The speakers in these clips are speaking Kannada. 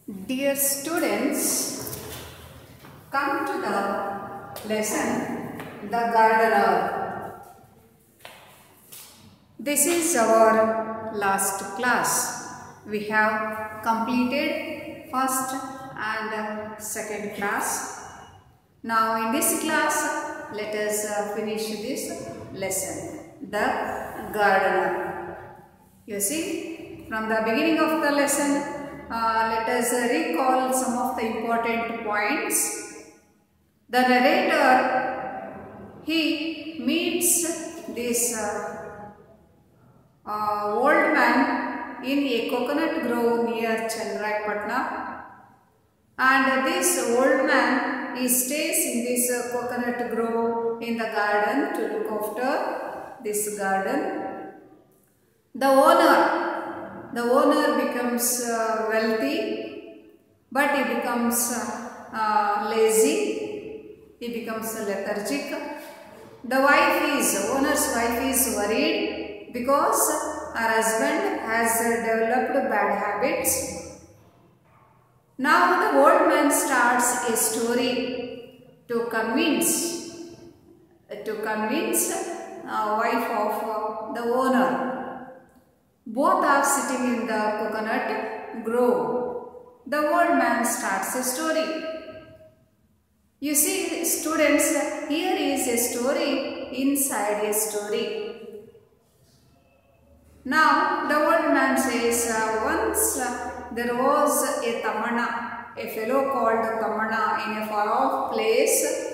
Dear students, come to the lesson The Gardener. This is our last class. We have completed first and second class. Now in this class, let us uh, finish this lesson. The Gardener. You see, from the beginning of the lesson, uh, let us uh, recall some of the important points. The narrator, he meets this uh, uh, old man in a coconut grove near Chandrapatna. And this old man, he stays in this uh, coconut grove in the garden to look after this garden. The owner, the owner becomes uh, wealthy, but he becomes uh, uh, lazy, he becomes lethargic. The wife is, owner's wife is worried because her husband has uh, developed bad habits. Now the old man starts a story to convince, to convince uh, wife of uh, the owner. Both are sitting in the coconut grove. The old man starts a story. You see, students, here is a story inside a story. Now, the old man says, uh, once uh, there was a Tamana, a fellow called Tamana in a far off place.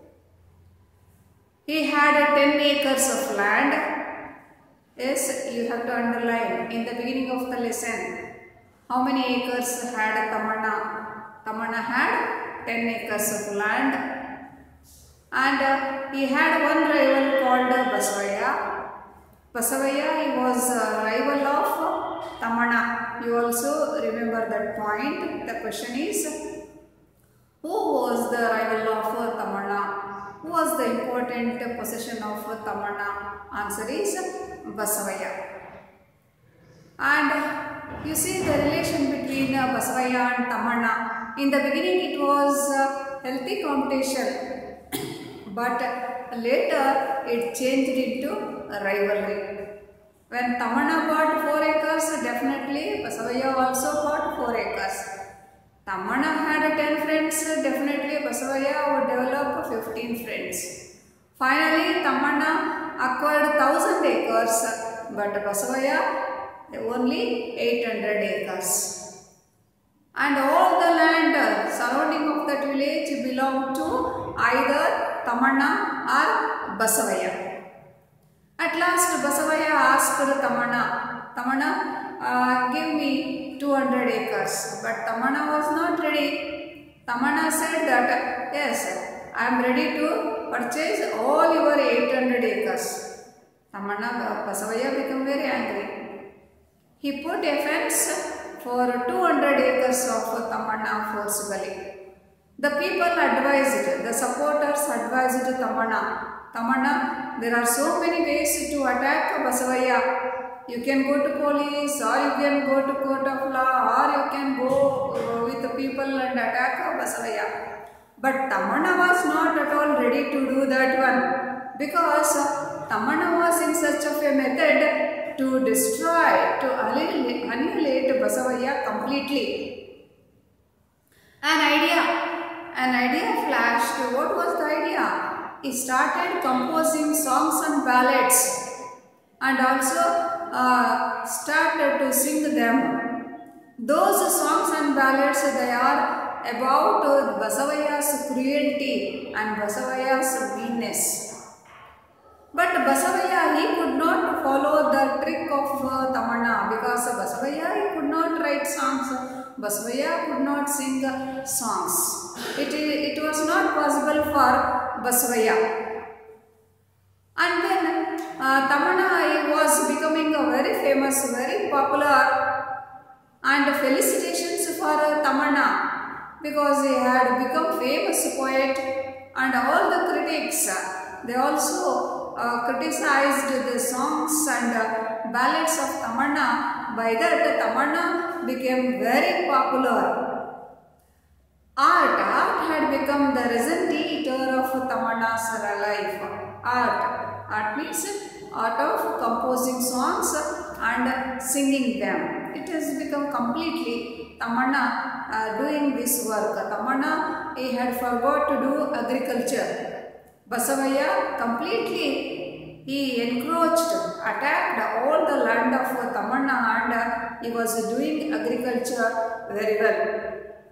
He had uh, 10 acres of land Yes, you have to underline in the beginning of the lesson. How many acres had Tamana? Tamana had 10 acres of land. And uh, he had one rival called Basavaya. Basavaya, he was a rival of Tamana. You also remember that point. The question is, who was the rival of Tamana? Who was the important possession of Tamana? Answer is Basavaya. And you see the relation between uh, Basavaya and Tamana. In the beginning it was uh, healthy competition but later it changed into a rivalry. When Tamana bought 4 acres definitely Basavaya also bought 4 acres. Tamana had 10 friends definitely Basavaya would develop 15 friends. Finally Tamana acquired 1000 acres but Basavaya only 800 acres. And all the land surrounding of that village belonged to either Tamana or Basavaya. At last Basavaya asked Tamana, Tamana uh, give me 200 acres but Tamana was not ready. Tamana said that yes I am ready to purchase all your 800 acres. Tamana Basavaya became very angry. He put a fence for 200 acres of Tamana forcibly. The people advised, the supporters advised Tamana. Tamana, there are so many ways to attack Basavaya. You can go to police or you can go to court of law or you can go with the people and attack Basavaya. But Tamana was not at all ready to do that one because Tamana was in search of a method to destroy, to annihilate Basavaya completely. An idea, an idea flashed. What was the idea? He started composing songs and ballads and also uh, started to sing them. Those songs and ballads they are about Basavaya's cruelty and Basavaya's meanness. But Basavaya, he could not follow the trick of uh, Tamana because Basavaya, he could not write songs. Basavaya could not sing songs. It, it was not possible for Basavaya. And then uh, Tamana was becoming a very famous, very popular and felicitations for uh, Tamana because he had become famous poet and all the critics they also uh, criticized the songs and uh, ballads of Tamanna by that Tamanna became very popular Art, art had become the representative of Tamanna's life. Art, art means art of composing songs and singing them. It has become completely Tamanna uh, doing this work. Tamanna, he had forgot to do agriculture. Basavaya completely he encroached, attacked all the land of Tamanna and he was doing agriculture very well.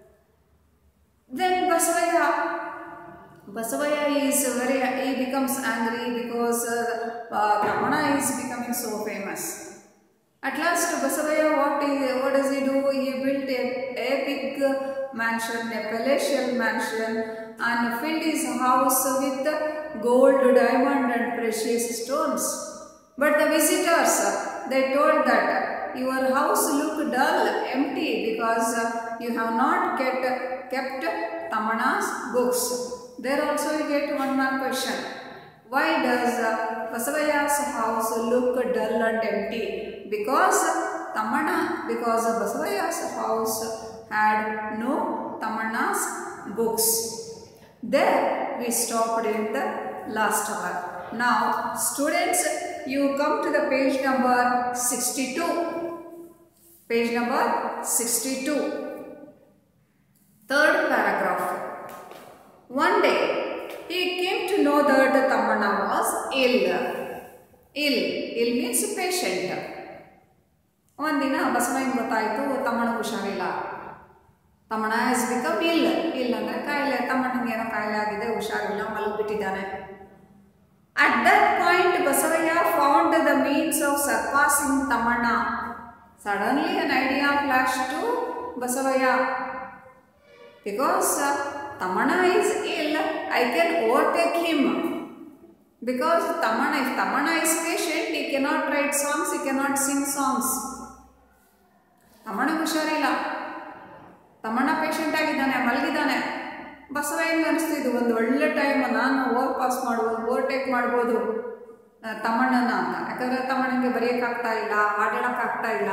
Then Basavaya, Basavaya is very, he becomes angry because uh, uh, Tamanna is becoming so famous. At last, Basavaya, what, is, what does he do? He built a, a big mansion, a palatial mansion, and filled his house with gold, diamond, and precious stones. But the visitors, they told that your house look dull, empty, because uh, you have not kept, kept Tamanna's books. There also you get one more question. Why does uh, Basavaya's house look dull and empty? Because Tamanna, because Basavaya's house had no Tamanna's books. There we stopped in the last hour. Now students, you come to the page number 62. Page number 62. Third paragraph. One day, he came to know that Tamanna was ill. Ill. Ill means patient. ಒಂದಿನ ಬಸವಯ್ಯನ ಗೊತ್ತಾಯಿತು ತಮ್ಮಣ್ಣ ಹುಷಾರಿಲ್ಲ ತಮ್ಮಣ್ಣ ಹ್ಯಾಸ್ ಬಿಕಮ್ ಇಲ್ ಇಲ್ಲ ಅಂದರೆ ಕಾಯಿಲೆ ತಮ್ಮಣ್ಣಂಗೆ ಏನೋ ಕಾಯಿಲೆ ಆಗಿದೆ ಹುಷಾರಿಲ್ಲ ಮಲಗಿಬಿಟ್ಟಿದ್ದಾನೆ at that point Basavayya found the means of surpassing Tammanna suddenly an idea flash to Basavayya because Tammanna is ill I can overtake him because Tammanna if Tammanna is patient he cannot write songs he cannot sing songs Tammanna ಹುಷಾರಿಲ್ಲ ತಮ್ಮಣ್ಣ ಪೇಷಂಟ್ ಆಗಿದ್ದಾನೆ ಮಲಗಿದ್ದಾನೆ ಬಸವಯ್ಯನಿಗೆ ಅನಿಸ್ತಿದ್ದು ಒಂದು ಒಳ್ಳೆ ಟೈಮ್ ನಾನು ಓವರ್ ಪಾಸ್ ಮಾಡ್ಬೋದು ಓವರ್ಟೇಕ್ ಮಾಡ್ಬೋದು ಆ, ತಮ್ಮಣ್ಣನ ಅಂತ ಯಾಕಂದರೆ ತಮ್ಮಣ್ಣನಿಗೆ ಬರೆಯೋಕ್ಕಾಗ್ತಾ ಇಲ್ಲ ಹಾಡೋಕ್ಕಾಗ್ತಾ ಇಲ್ಲ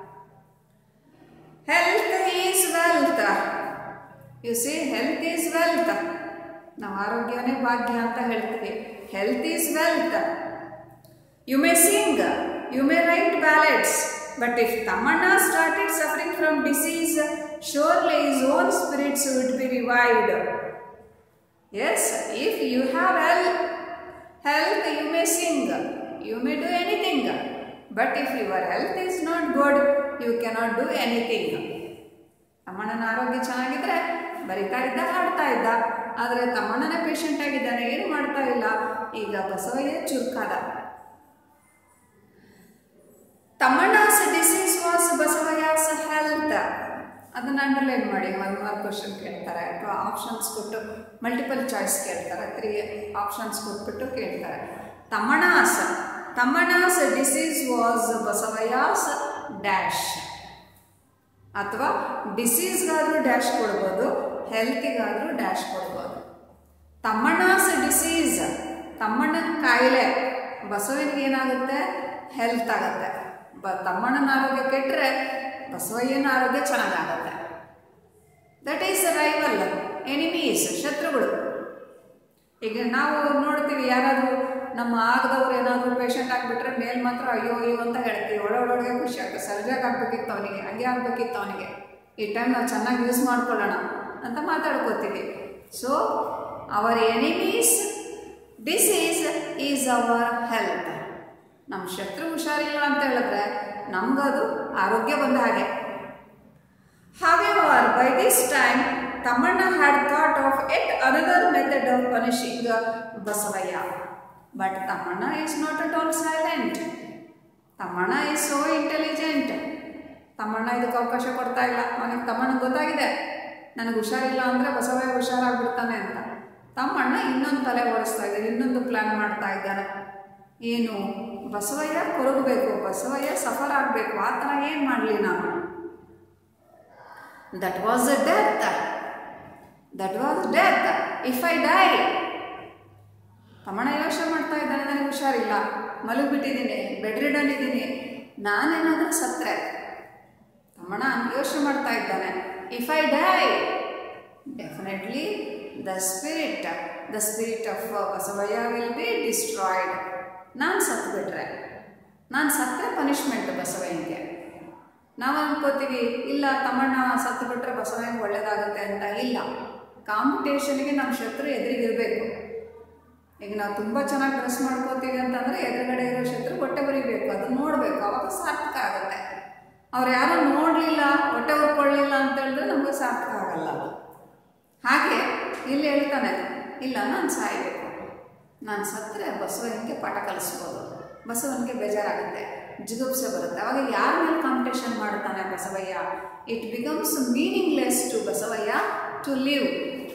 health is wealth you see health is wealth ನಾವು ಆರೋಗ್ಯನೇ ಭಾಗ್ಯ ಅಂತ ಹೇಳ್ತೀವಿ health is wealth you may sing you may write ballets but if Tammanna started suffering from disease surely his own spirits would be revived yes if you have hel health you may sing you may do anything but if your health is not good you cannot do anything ತಮ್ಮಣ್ಣನ ಆರೋಗ್ಯ ಚೆನ್ನಾಗಿದ್ರೆ ಬರಿತಾ ಇದ್ದ ಹಾಡ್ತಾ ಇದ್ದ ಆದರೆ ತಮ್ಮಣ್ಣನೇ ಪೇಷಂಟ್ ಆಗಿದ್ದಾನೆ ಏನು ಮಾಡ್ತಾ ಇಲ್ಲ ಈಗ ಬಸವಯ್ಯ ಚುರುಕಾದ Tammanna's disease was Basavayya's health ಅದನ್ನ ಅಂಡರ್ಲೈನ್ ಮಾಡಿ ಒಂದು ಮಾರ್ಕ್ ಕ್ವಶನ್ ಕೇಳ್ತಾರೆ ಅಥವಾ ಆಪ್ಷನ್ಸ್ ಕೊಟ್ಟು ಮಲ್ಟಿಪಲ್ ಚಾಯ್ಸ್ ಕೇಳ್ತಾರೆ ತ್ರೀ ಆಪ್ಷನ್ಸ್ ಕೊಟ್ಬಿಟ್ಟು ಕೇಳ್ತಾರೆ Tammanna's Tammanna's disease was Basavayya's dash ಅಥವಾ ಡಿಸೀಸ್ಗಾದರೂ ಡ್ಯಾಶ್ ಕೊಡ್ಬೋದು ಹೆಲ್ತಿಗಾದರೂ ಡ್ಯಾಶ್ ಕೊಡ್ಬೋದು ತಮ್ಮಣ್ಣಾಸ್ ಡಿಸೀಸ್ ತಮ್ಮಣ್ಣನ ಕಾಯಿಲೆ ಬಸವನಿಗೆ ಏನಾಗುತ್ತೆ ಹೆಲ್ತ್ ಆಗುತ್ತೆ ಬ ತಮ್ಮಣ್ಣನ ಆರೋಗ್ಯ ಕೆಟ್ಟರೆ ಬಸವಯ್ಯನ ಆರೋಗ್ಯ ಚೆನ್ನಾಗಾಗುತ್ತೆ ದಟ್ ಈಸ್ ರೈವಲ್ ಎನಿಮೀಸ್ ಶತ್ರುಗಳು ಈಗ ನಾವು ನೋಡ್ತೀವಿ ಯಾರಾದರೂ ನಮ್ಮ ಆಗದವ್ರು ಏನಾದರೂ ಪೇಷಂಟ್ ಆಗಿಬಿಟ್ರೆ ಮೇಲ್ ಮಾತ್ರ ಅಯ್ಯೋ ಅಯ್ಯೋ ಅಂತ ಹೇಳ್ತೀವಿ ಒಳಗೊಳಗೆ ಖುಷಿ ಆಗುತ್ತೆ ಸರ್ಜಾಗಿ ಆಗ್ಬೇಕಿತ್ತು ಅವನಿಗೆ ಹಂಗೆ ಆಗ್ಬೇಕಿತ್ತು ಅವನಿಗೆ ಈ ಟೈಮ್ ನಾವು ಚೆನ್ನಾಗಿ ಯೂಸ್ ಮಾಡ್ಕೊಳ್ಳೋಣ ಅಂತ ಮಾತಾಡ್ಕೋತೀವಿ so our enemy's disease is our health ನಮ್ಮ ಶತ್ರು ಹುಷಾರಿಲ್ಲ ಅಂತ ಹೇಳಿದ್ರೆ ನಮಗದು ಆರೋಗ್ಯ ಬಂದ ಹಾಗೆ However, by this time, Tamanna had thought of yet another method of punishing Basavaya. But Tamanna is not at all silent. Tamanna is so intelligent. Thammanna ಇದಕ್ಕೆ ಅವಕಾಶ ಕೊಡ್ತಾ ಇಲ್ಲ ಅವನಿಗೆ ತಮ್ಮಣ್ಣ ಗೊತ್ತಾಗಿದೆ ನನಗೆ ಹುಷಾರಿಲ್ಲ ಅಂದರೆ ಬಸವಯ್ಯ ಹುಷಾರಾಗ್ಬಿಡ್ತಾನೆ ಅಂತ ತಮ್ಮಣ್ಣ ಇನ್ನೊಂದು ತಲೆ ಓಡಿಸ್ತಾ ಇದ್ದಾನೆ ಇನ್ನೊಂದು ಪ್ಲ್ಯಾನ್ ಮಾಡ್ತಾ ಇದ್ದಾನೆ ಏನು ಬಸವಯ್ಯ ಕೊರಗಬೇಕು ಬಸವಯ್ಯ ಸಫರ್ ಆಗಬೇಕು ಆ ಥರ ಏನು ಮಾಡಲಿ ನಾನು that was a death that was death if I die Tammanna ಯೋಚನೆ ಮಾಡ್ತಾ ಇದ್ದಾನೆ ನನಗೆ ಹುಷಾರಿಲ್ಲ ಮಲಗಿಬಿಟ್ಟಿದ್ದೀನಿ ಬೆಡ್ ರಿಡನ್ ಇದ್ದೀನಿ ನಾನೇನಾದರೂ ಸತ್ತರೆ ತಮ್ಮಣ್ಣ ಯೋಚನೆ ಮಾಡ್ತಾ ಇದ್ದಾನೆ if I die definitely the spirit the spirit of Basavayya will be destroyed ನಾನು ಸತ್ಬಿಟ್ರೆ ನಾನು ಸತ್ತರೆ ಪನಿಷ್ಮೆಂಟ್ ಬಸವಯ್ಯನಿಗೆ ನಾವು ಅನ್ಕೋತೀವಿ ಇಲ್ಲ ತಮ್ಮಣ್ಣ ಸತ್ತು ಬಿಟ್ರೆ ಬಸವಯ್ಯನಿಗೆ ಒಳ್ಳೇದಾಗುತ್ತೆ ಅಂತ ಇಲ್ಲ ಕಾಂಪಿಟೇಷನ್ಗೆ ನಮ್ಮ ಶತ್ರು ಎದುರಿಗಿರಬೇಕು ಈಗ ನಾವು ತುಂಬ ಚೆನ್ನಾಗಿ ಡ್ರೆಸ್ ಮಾಡ್ಕೋತೀವಿ ಅಂತಂದರೆ ಎದುರುಗಡೆ ಇರೋ ಶತ್ರು ಹೊಟ್ಟೆ ಬರಿಬೇಕು ಅದನ್ನ ನೋಡಬೇಕು ಅವಾಗ ಸಾರ್ಥಕ ಆಗುತ್ತೆ ಅವ್ರು ಯಾರೂ ನೋಡಲಿಲ್ಲ ಹೊಟ್ಟೆ ಉರ್ಕೊಳ್ಳಿಲ್ಲ ಅಂತ ಹೇಳಿದ್ರೆ ನಮಗೆ ಸಾರ್ಥಕ ಆಗಲ್ಲ ಅದು ಹಾಗೆ ಇಲ್ಲಿ ಹೇಳ್ತಾನೆ ಇಲ್ಲ ನಾನು ಸಾಯಬೇಕು ನಾನು ಸತ್ತರೆ ಬಸವನಿಗೆ ಪಾಠ ಕಲಿಸ್ಬೋದು ಬಸವನಿಗೆ ಬೇಜಾರಾಗುತ್ತೆ ಜಿಗುಪ್ಸೆ ಬರುತ್ತೆ ಅವಾಗ ಯಾರ ಮೇಲೆ ಕಾಂಪಿಟೇಷನ್ ಮಾಡ್ತಾನೆ Basavayya it becomes meaningless to Basavayya to live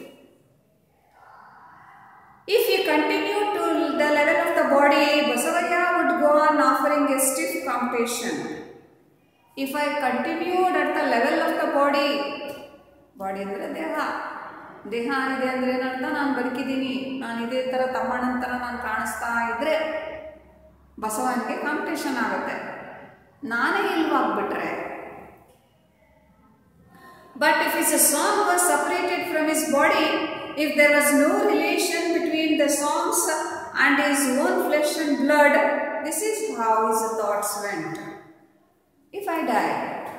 If you continue to the level of the body, Basavaya would go on offering a stiff competition. If I continued at the level of the body, body ಅಂದರೆ ದೇಹ ದೇಹ ಇದೆ ಅಂದರೆ ಏನಂತ ನಾನು ಬದುಕಿದ್ದೀನಿ ನಾನು ಇದೇ ಥರ ತಮ್ಮಣ್ಣನ ಥರ ನಾನು ಕಾಣಿಸ್ತಾ ಇದ್ದರೆ ಬಸವನಿಗೆ ಕಾಂಪಿಟೇಷನ್ ಆಗುತ್ತೆ ನಾನೇ ಇಲ್ವಾಗ್ಬಿಟ್ರೆ But if his song was separated from his body, if there was no relation between the songs and his own flesh and blood, this is how his thoughts went. If I die,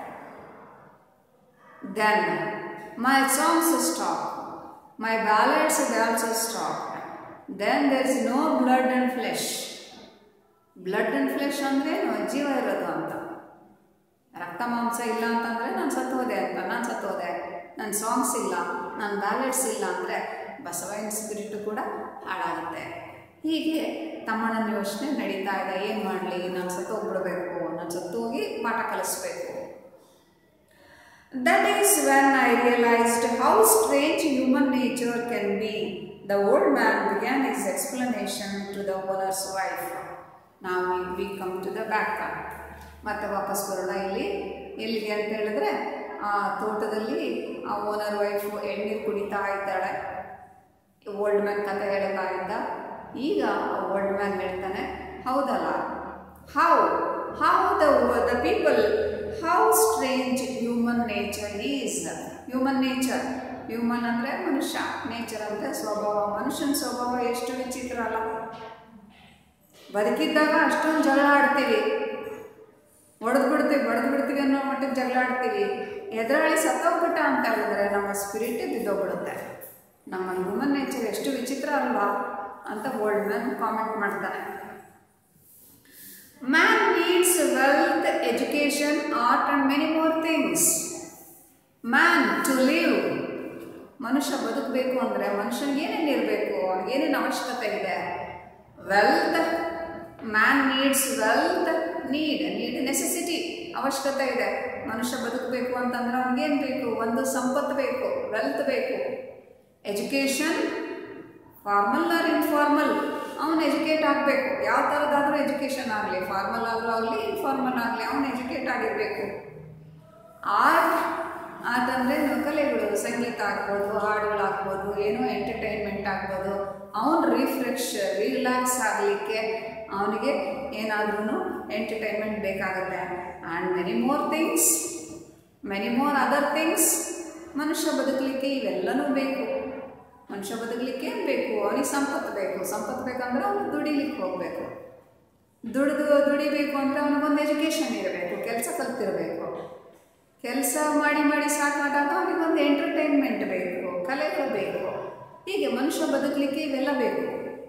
then my songs stop, my ballads will also stop. Then there is no blood and flesh. Blood and flesh ಅಂದರೆ ಜೀವ ಇರೋದು ಅಂತ ರಕ್ತ ಮಾಂಸ ಇಲ್ಲ ಅಂತಂದರೆ ನಾನು ಸತ್ತೋದೆ ಅಂತ ನಾನು ಸತ್ತೋದೆ ನನ್ನ ಸಾಂಗ್ಸ್ ಇಲ್ಲ ನನ್ನ ಬ್ಯಾಲೆಟ್ಸ್ ಇಲ್ಲ ಅಂದರೆ ಬಸವಯ್ಯನ ಸ್ಪಿರಿಟ್ ಕೂಡ ಹಾಳಾಗುತ್ತೆ ಹೀಗೆ ತಮ್ಮಣ್ಣನ ಯೋಚನೆ ನಡೀತಾ ಇದೆ ಏನು ಮಾಡಲಿ ನಾನು ಸತ್ತೋಗ್ಬಿಡ್ಬೇಕು ನಾನು ಸತ್ತೋಗಿ ಪಾಠ ಕಲಿಸ್ಬೇಕು That is when I realized how strange human nature can be. The old man began his explanation to the owner's wife. Now we, we come to the back. ಮತ್ತೆ ವಾಪಸ್ ಬರೋಣ ಇಲ್ಲಿ ಎಲ್ಲಿಗೆ ಅಂತ ಹೇಳಿದ್ರೆ ಆ ತೋಟದಲ್ಲಿ ಆ ಓನರ್ ವೈಫು ಎಳ್ನೀರು ಕುಡಿತಾ ಇದ್ದಾಳೆ ಓಲ್ಡ್ ಮ್ಯಾನ್ ಕತೆ ಹೇಳ್ತಾ ಇದ್ದ ಈಗ ಓಲ್ಡ್ ಮ್ಯಾನ್ ಹೇಳ್ತಾನೆ ಹೌದಲ್ಲ how how the the people how strange human nature is human nature human ಅಂದರೆ ಮನುಷ್ಯ ನೇಚರ್ ಅಂದರೆ ಸ್ವಭಾವ ಮನುಷ್ಯನ ಸ್ವಭಾವ ಎಷ್ಟು ವಿಚಿತ್ರ ಅಲ್ಲ ಬದುಕಿದ್ದಾಗ ಅಷ್ಟೊಂದು ಜಗಳ ಆಡ್ತೀವಿ ಹೊಡೆದು ಬಿಡ್ತೀವಿ ಬಡ್ದು ಬಿಡ್ತೀವಿ ಅನ್ನೋ ಮಟ್ಟಿಗೆ ಜಗಳ ಆಡ್ತೀವಿ ಎದುರಾಳಿ ಸತ್ತೋಗ್ಬಿಟ್ಟ ಅಂತ ಹೇಳಿದ್ರೆ ನಮ್ಮ ಸ್ಪಿರಿಟೇ ಬಿದ್ದೋಗ್ಬಿಡುತ್ತೆ ನಮ್ಮ ಹ್ಯೂಮನ್ ನೇಚರ್ ಎಷ್ಟು ವಿಚಿತ್ರ ಅಲ್ವಾ ಅಂತ ಓಲ್ಡ್ ಮ್ಯಾನ್ ಕಾಮೆಂಟ್ ಮಾಡ್ತಾನೆ man needs wealth education art and many more things man to live ಮನುಷ್ಯ ಬದುಕಬೇಕು ಅಂದರೆ ಮನುಷ್ಯನಿಗೆ ಏನೇನು ಇರಬೇಕು ಅವ್ನಿಗೆ ಏನೇನು ಅವಶ್ಯಕತೆ ಇದೆ wealth man needs wealth need need necessity ಅವಶ್ಯಕತೆ ಇದೆ ಮನುಷ್ಯ ಬದುಕಬೇಕು ಅಂತಂದ್ರೆ ಅವ್ನಿಗೇನು ಬೇಕು ಒಂದು ಸಂಪತ್ತು ಬೇಕು ವೆಲ್ತ್ ಬೇಕು ಎಜುಕೇಷನ್ ಫಾರ್ಮಲ್ ಆರ್ ಇನ್ಫಾರ್ಮಲ್ ಅವನು ಎಜುಕೇಟ್ ಆಗಬೇಕು ಯಾವ ಥರದಾದ್ರೂ ಎಜುಕೇಷನ್ ಆಗಲಿ ಫಾರ್ಮಲ್ ಆದರೂ ಆಗಲಿ ಇನ್ಫಾರ್ಮಲ್ ಆಗಲಿ ಅವನು ಎಜುಕೇಟ್ ಆಗಿರಬೇಕು ಆರ್ಟ್ ಆರ್ಟ್ ಅಂದರೆ ಕಲೆಗಳು ಸಂಗೀತ ಆಗ್ಬೋದು ಹಾಡುಗಳಾಗ್ಬೋದು ಏನೋ ಎಂಟರ್ಟೈನ್ಮೆಂಟ್ ಆಗ್ಬೋದು ಅವನು ರಿಫ್ರೆಶ್ ರಿಲ್ಯಾಕ್ಸ್ ಆಗಲಿಕ್ಕೆ ಅವನಿಗೆ ಏನಾದ್ರೂ ಎಂಟರ್ಟೈನ್ಮೆಂಟ್ ಬೇಕಾಗುತ್ತೆ and many more things many more other things ಮನುಷ್ಯ ಬದುಕಲಿಕ್ಕೆ ಇವೆಲ್ಲನೂ ಬೇಕು ಮನುಷ್ಯ ಬದುಕಲಿಕ್ಕೆ ಏನು ಬೇಕು ಅವನಿಗೆ ಸಂಪತ್ತು ಬೇಕು ಸಂಪತ್ತು ಬೇಕಂದ್ರೆ ಅವನು ದುಡಿಲಿಕ್ಕೆ ಹೋಗಬೇಕು ದುಡಿದು ದುಡಿಬೇಕು ಅಂದರೆ ಅವನಿಗೊಂದು ಎಜುಕೇಷನ್ ಇರಬೇಕು ಕೆಲಸ ಕಲ್ತಿರಬೇಕು ಕೆಲಸ ಮಾಡಿ ಮಾಡಿ ಸಾಕಾದಾಗ ಅವನಿಗೊಂದು ಎಂಟರ್ಟೈನ್ಮೆಂಟ್ ಬೇಕು ಕಲೆಗಳು ಬೇಕು ಹೀಗೆ ಮನುಷ್ಯ ಬದುಕಲಿಕ್ಕೆ ಇವೆಲ್ಲ ಬೇಕು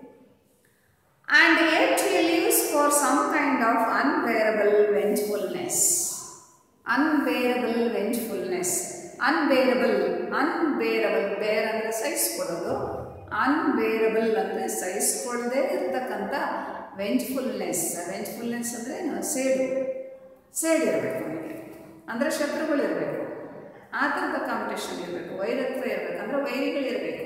and yet he lives for some kind of unbearable vengefulness unbearable vengefulness unbearable unbearable bear ಅಂದರೆ ಸಹಿಸ್ಕೊಳ್ಳೋದು ಅನ್ಬೇರಬಲ್ ಅಂದರೆ ಸಹಿಸ್ಕೊಳ್ಳದೆ ಇರ್ತಕ್ಕಂಥ ವೆಂಜ್ಫುಲ್ನೆಸ್ ವೆಂಜ್ಫುಲ್ನೆಸ್ ಅಂದರೆ ಸೇಡು ಸೇಡು ಇರಬೇಕು ಅವನಿಗೆ ಅಂದರೆ ಶತ್ರುಗಳಿರಬೇಕು ಆ ಥರದ ಕಾಂಪಿಟೇಷನ್ ಇರಬೇಕು ವೈರತ್ವ ಇರಬೇಕು ಅಂದರೆ ವೈರಿಗಳಿರಬೇಕು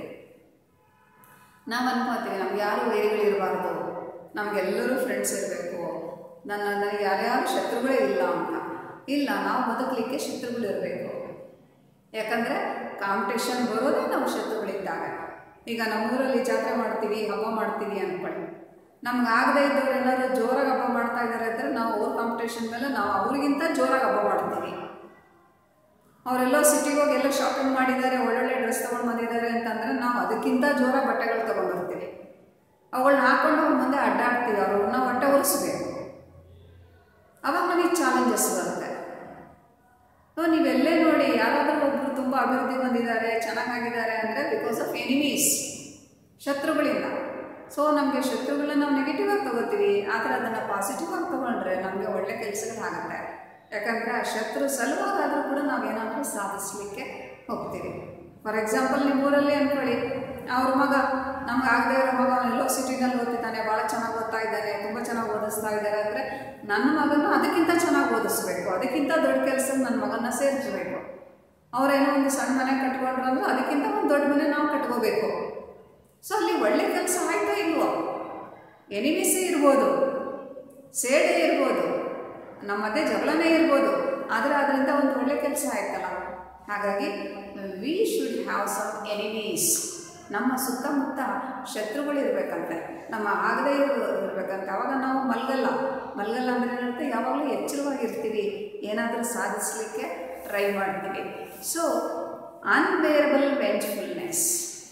ನಾವು ಅನ್ಕೋತೀವಿ ನಮ್ಗೆ ಯಾರು ವೈರಿಗಳಿರಬಾರ್ದು ನಮಗೆಲ್ಲರೂ ಫ್ರೆಂಡ್ಸ್ ಇರಬೇಕು ನನ್ನ ನನಗೆ ಯಾರ್ಯಾರು ಶತ್ರುಗಳೇ ಇಲ್ಲ ಅಂತ ಇಲ್ಲ ನಾವು ಬದುಕಲಿಕ್ಕೆ ಶತ್ರುಗಳಿರಬೇಕು ಯಾಕಂದರೆ ಕಾಂಪಿಟೇಷನ್ ಬರೋದೇ ನಾವು ಶತ್ರುಗಳಿದ್ದಾಗ ಈಗ ನಮ್ಮೂರಲ್ಲಿ ಜಾತ್ರೆ ಮಾಡ್ತೀವಿ ಹಬ್ಬ ಮಾಡ್ತೀವಿ ಅಂದ್ಕೊಳ್ಳಿ ನಮ್ಗೆ ಆಗದೇ ಇದ್ದವ್ರು ಏನಾದ್ರು ಜೋರಾಗಿ ಹಬ್ಬ ಮಾಡ್ತಾ ಇದ್ದಾರೆ ಅಂದರೆ ನಾವು ಅವ್ರ ಕಾಂಪಿಟೇಷನ್ ಮೇಲೆ ನಾವು ಅವ್ರಿಗಿಂತ ಜೋರಾಗಿ ಹಬ್ಬ ಮಾಡ್ತೀವಿ ಅವರೆಲ್ಲೋ ಸಿಟಿಗೆ ಹೋಗಿ ಎಲ್ಲೋ ಶಾಪಿಂಗ್ ಮಾಡಿದ್ದಾರೆ ಒಳ್ಳೊಳ್ಳೆ ಡ್ರೆಸ್ ತೊಗೊಂಡು ಬಂದಿದ್ದಾರೆ ಅಂತಂದರೆ ನಾವು ಅದಕ್ಕಿಂತ ಜೋರ ಬಟ್ಟೆಗಳು ತೊಗೊಂಡ್ಬರ್ತೀವಿ ಅವುಗಳನ್ನ ಹಾಕ್ಕೊಂಡು ಅವ್ರ ಮುಂದೆ ಅಡ್ಡಾಡ್ತೀವಿ ಅವ್ರನ್ನ ಹೊಟ್ಟೆ ಒರೆಸ್ಬೇಕು ಅವಾಗ ನಮಗೆ ಚಾಲೆಂಜಸ್ ಬರುತ್ತೆ ಸೊ ನೀವೆಲ್ಲೇ ನೋಡಿ ಯಾರಾದರೂ ಒಬ್ಬರು ತುಂಬ ಅಭಿವೃದ್ಧಿ ಹೊಂದಿದ್ದಾರೆ ಚೆನ್ನಾಗಿದ್ದಾರೆ ಅಂದರೆ ಬಿಕಾಸ್ ಆಫ್ ಎನಿಮೀಸ್ ಶತ್ರುಗಳಿಂದ ಸೊ ನಮಗೆ ಶತ್ರುಗಳನ್ನ ನಾವು ನೆಗೆಟಿವ್ ಆಗಿ ತಗೋತೀವಿ ಆದರೆ ಅದನ್ನು ಪಾಸಿಟಿವ್ ಆಗಿ ತೊಗೊಂಡ್ರೆ ನಮಗೆ ಒಳ್ಳೆ ಕೆಲಸಗಳಾಗುತ್ತೆ ಯಾಕಂದರೆ ಆ ಶತ್ರು ಸಲುವಾಗಾದರೂ ಕೂಡ ನಾವೇನಾದರೂ ಸಾಧಿಸಲಿಕ್ಕೆ ಹೋಗ್ತೀವಿ ಫಾರ್ ಎಕ್ಸಾಂಪಲ್ ನಿಮ್ಮ ಊರಲ್ಲಿ ಅಂದ್ಕೊಳ್ಳಿ ಅವ್ರ ಮಗ ನಮ್ಗೆ ಆಗದೆ ಇರೋ ಮಗ ಎಲ್ಲೋ ಸಿಟಿನಲ್ಲಿ ಓದ್ತಿದ್ದಾನೆ ಭಾಳ ಚೆನ್ನಾಗಿ ಓದ್ತಾ ಇದ್ದಾನೆ ತುಂಬ ಚೆನ್ನಾಗಿ ಓದಿಸ್ತಾ ಇದ್ದಾರೆ ಅಂದರೆ ನನ್ನ ಮಗನ ಅದಕ್ಕಿಂತ ಚೆನ್ನಾಗಿ ಓದಿಸ್ಬೇಕು ಅದಕ್ಕಿಂತ ದೊಡ್ಡ ಕೆಲಸ ನನ್ನ ಮಗನ ಸೇರಿಸಬೇಕು ಅವರೇನೋ ಒಂದು ಸಣ್ಣ ಮನೆ ಕಟ್ಕೊಂಡ್ರು ಅಂದ್ರೆ ಅದಕ್ಕಿಂತ ಒಂದು ದೊಡ್ಡ ಮನೆ ನಾವು ಕಟ್ಕೋಬೇಕು ಸೊ ಅಲ್ಲಿ ಒಳ್ಳೆ ಕೆಲಸ ಆಯ್ತಾ ಇಲ್ವೋ ಎನಿಮಿಸೇ ಇರ್ಬೋದು ಸೇಡೇ ಇರ್ಬೋದು ನಮ್ಮ ಮಧ್ಯೆ ಜಗಳನೇ ಇರ್ಬೋದು ಆದರೆ ಅದರಿಂದ ಒಂದು ಒಳ್ಳೆ ಕೆಲಸ ಆಯ್ತಲ್ಲ ಹಾಗಾಗಿ we should have some enemies ನಮ್ಮ ಸುತ್ತಮುತ್ತ ಶತ್ರುಗಳು ಇರಬೇಕಂತೆ ನಮ್ಮ ಆಗದೇ ಇರೋ ಇರಬೇಕಂತೆ ಅವಾಗ ನಾವು ಮಲ್ಗಲ್ಲ ಮಲ್ಗಲ್ಲ ಅಂದರೆ ಏನಂತೆ ಯಾವಾಗಲೂ ಎಚ್ಚರವಾಗಿರ್ತೀವಿ ಏನಾದರೂ ಸಾಧಿಸಲಿಕ್ಕೆ ಟ್ರೈ ಮಾಡ್ತೀವಿ so unbearable vengefulness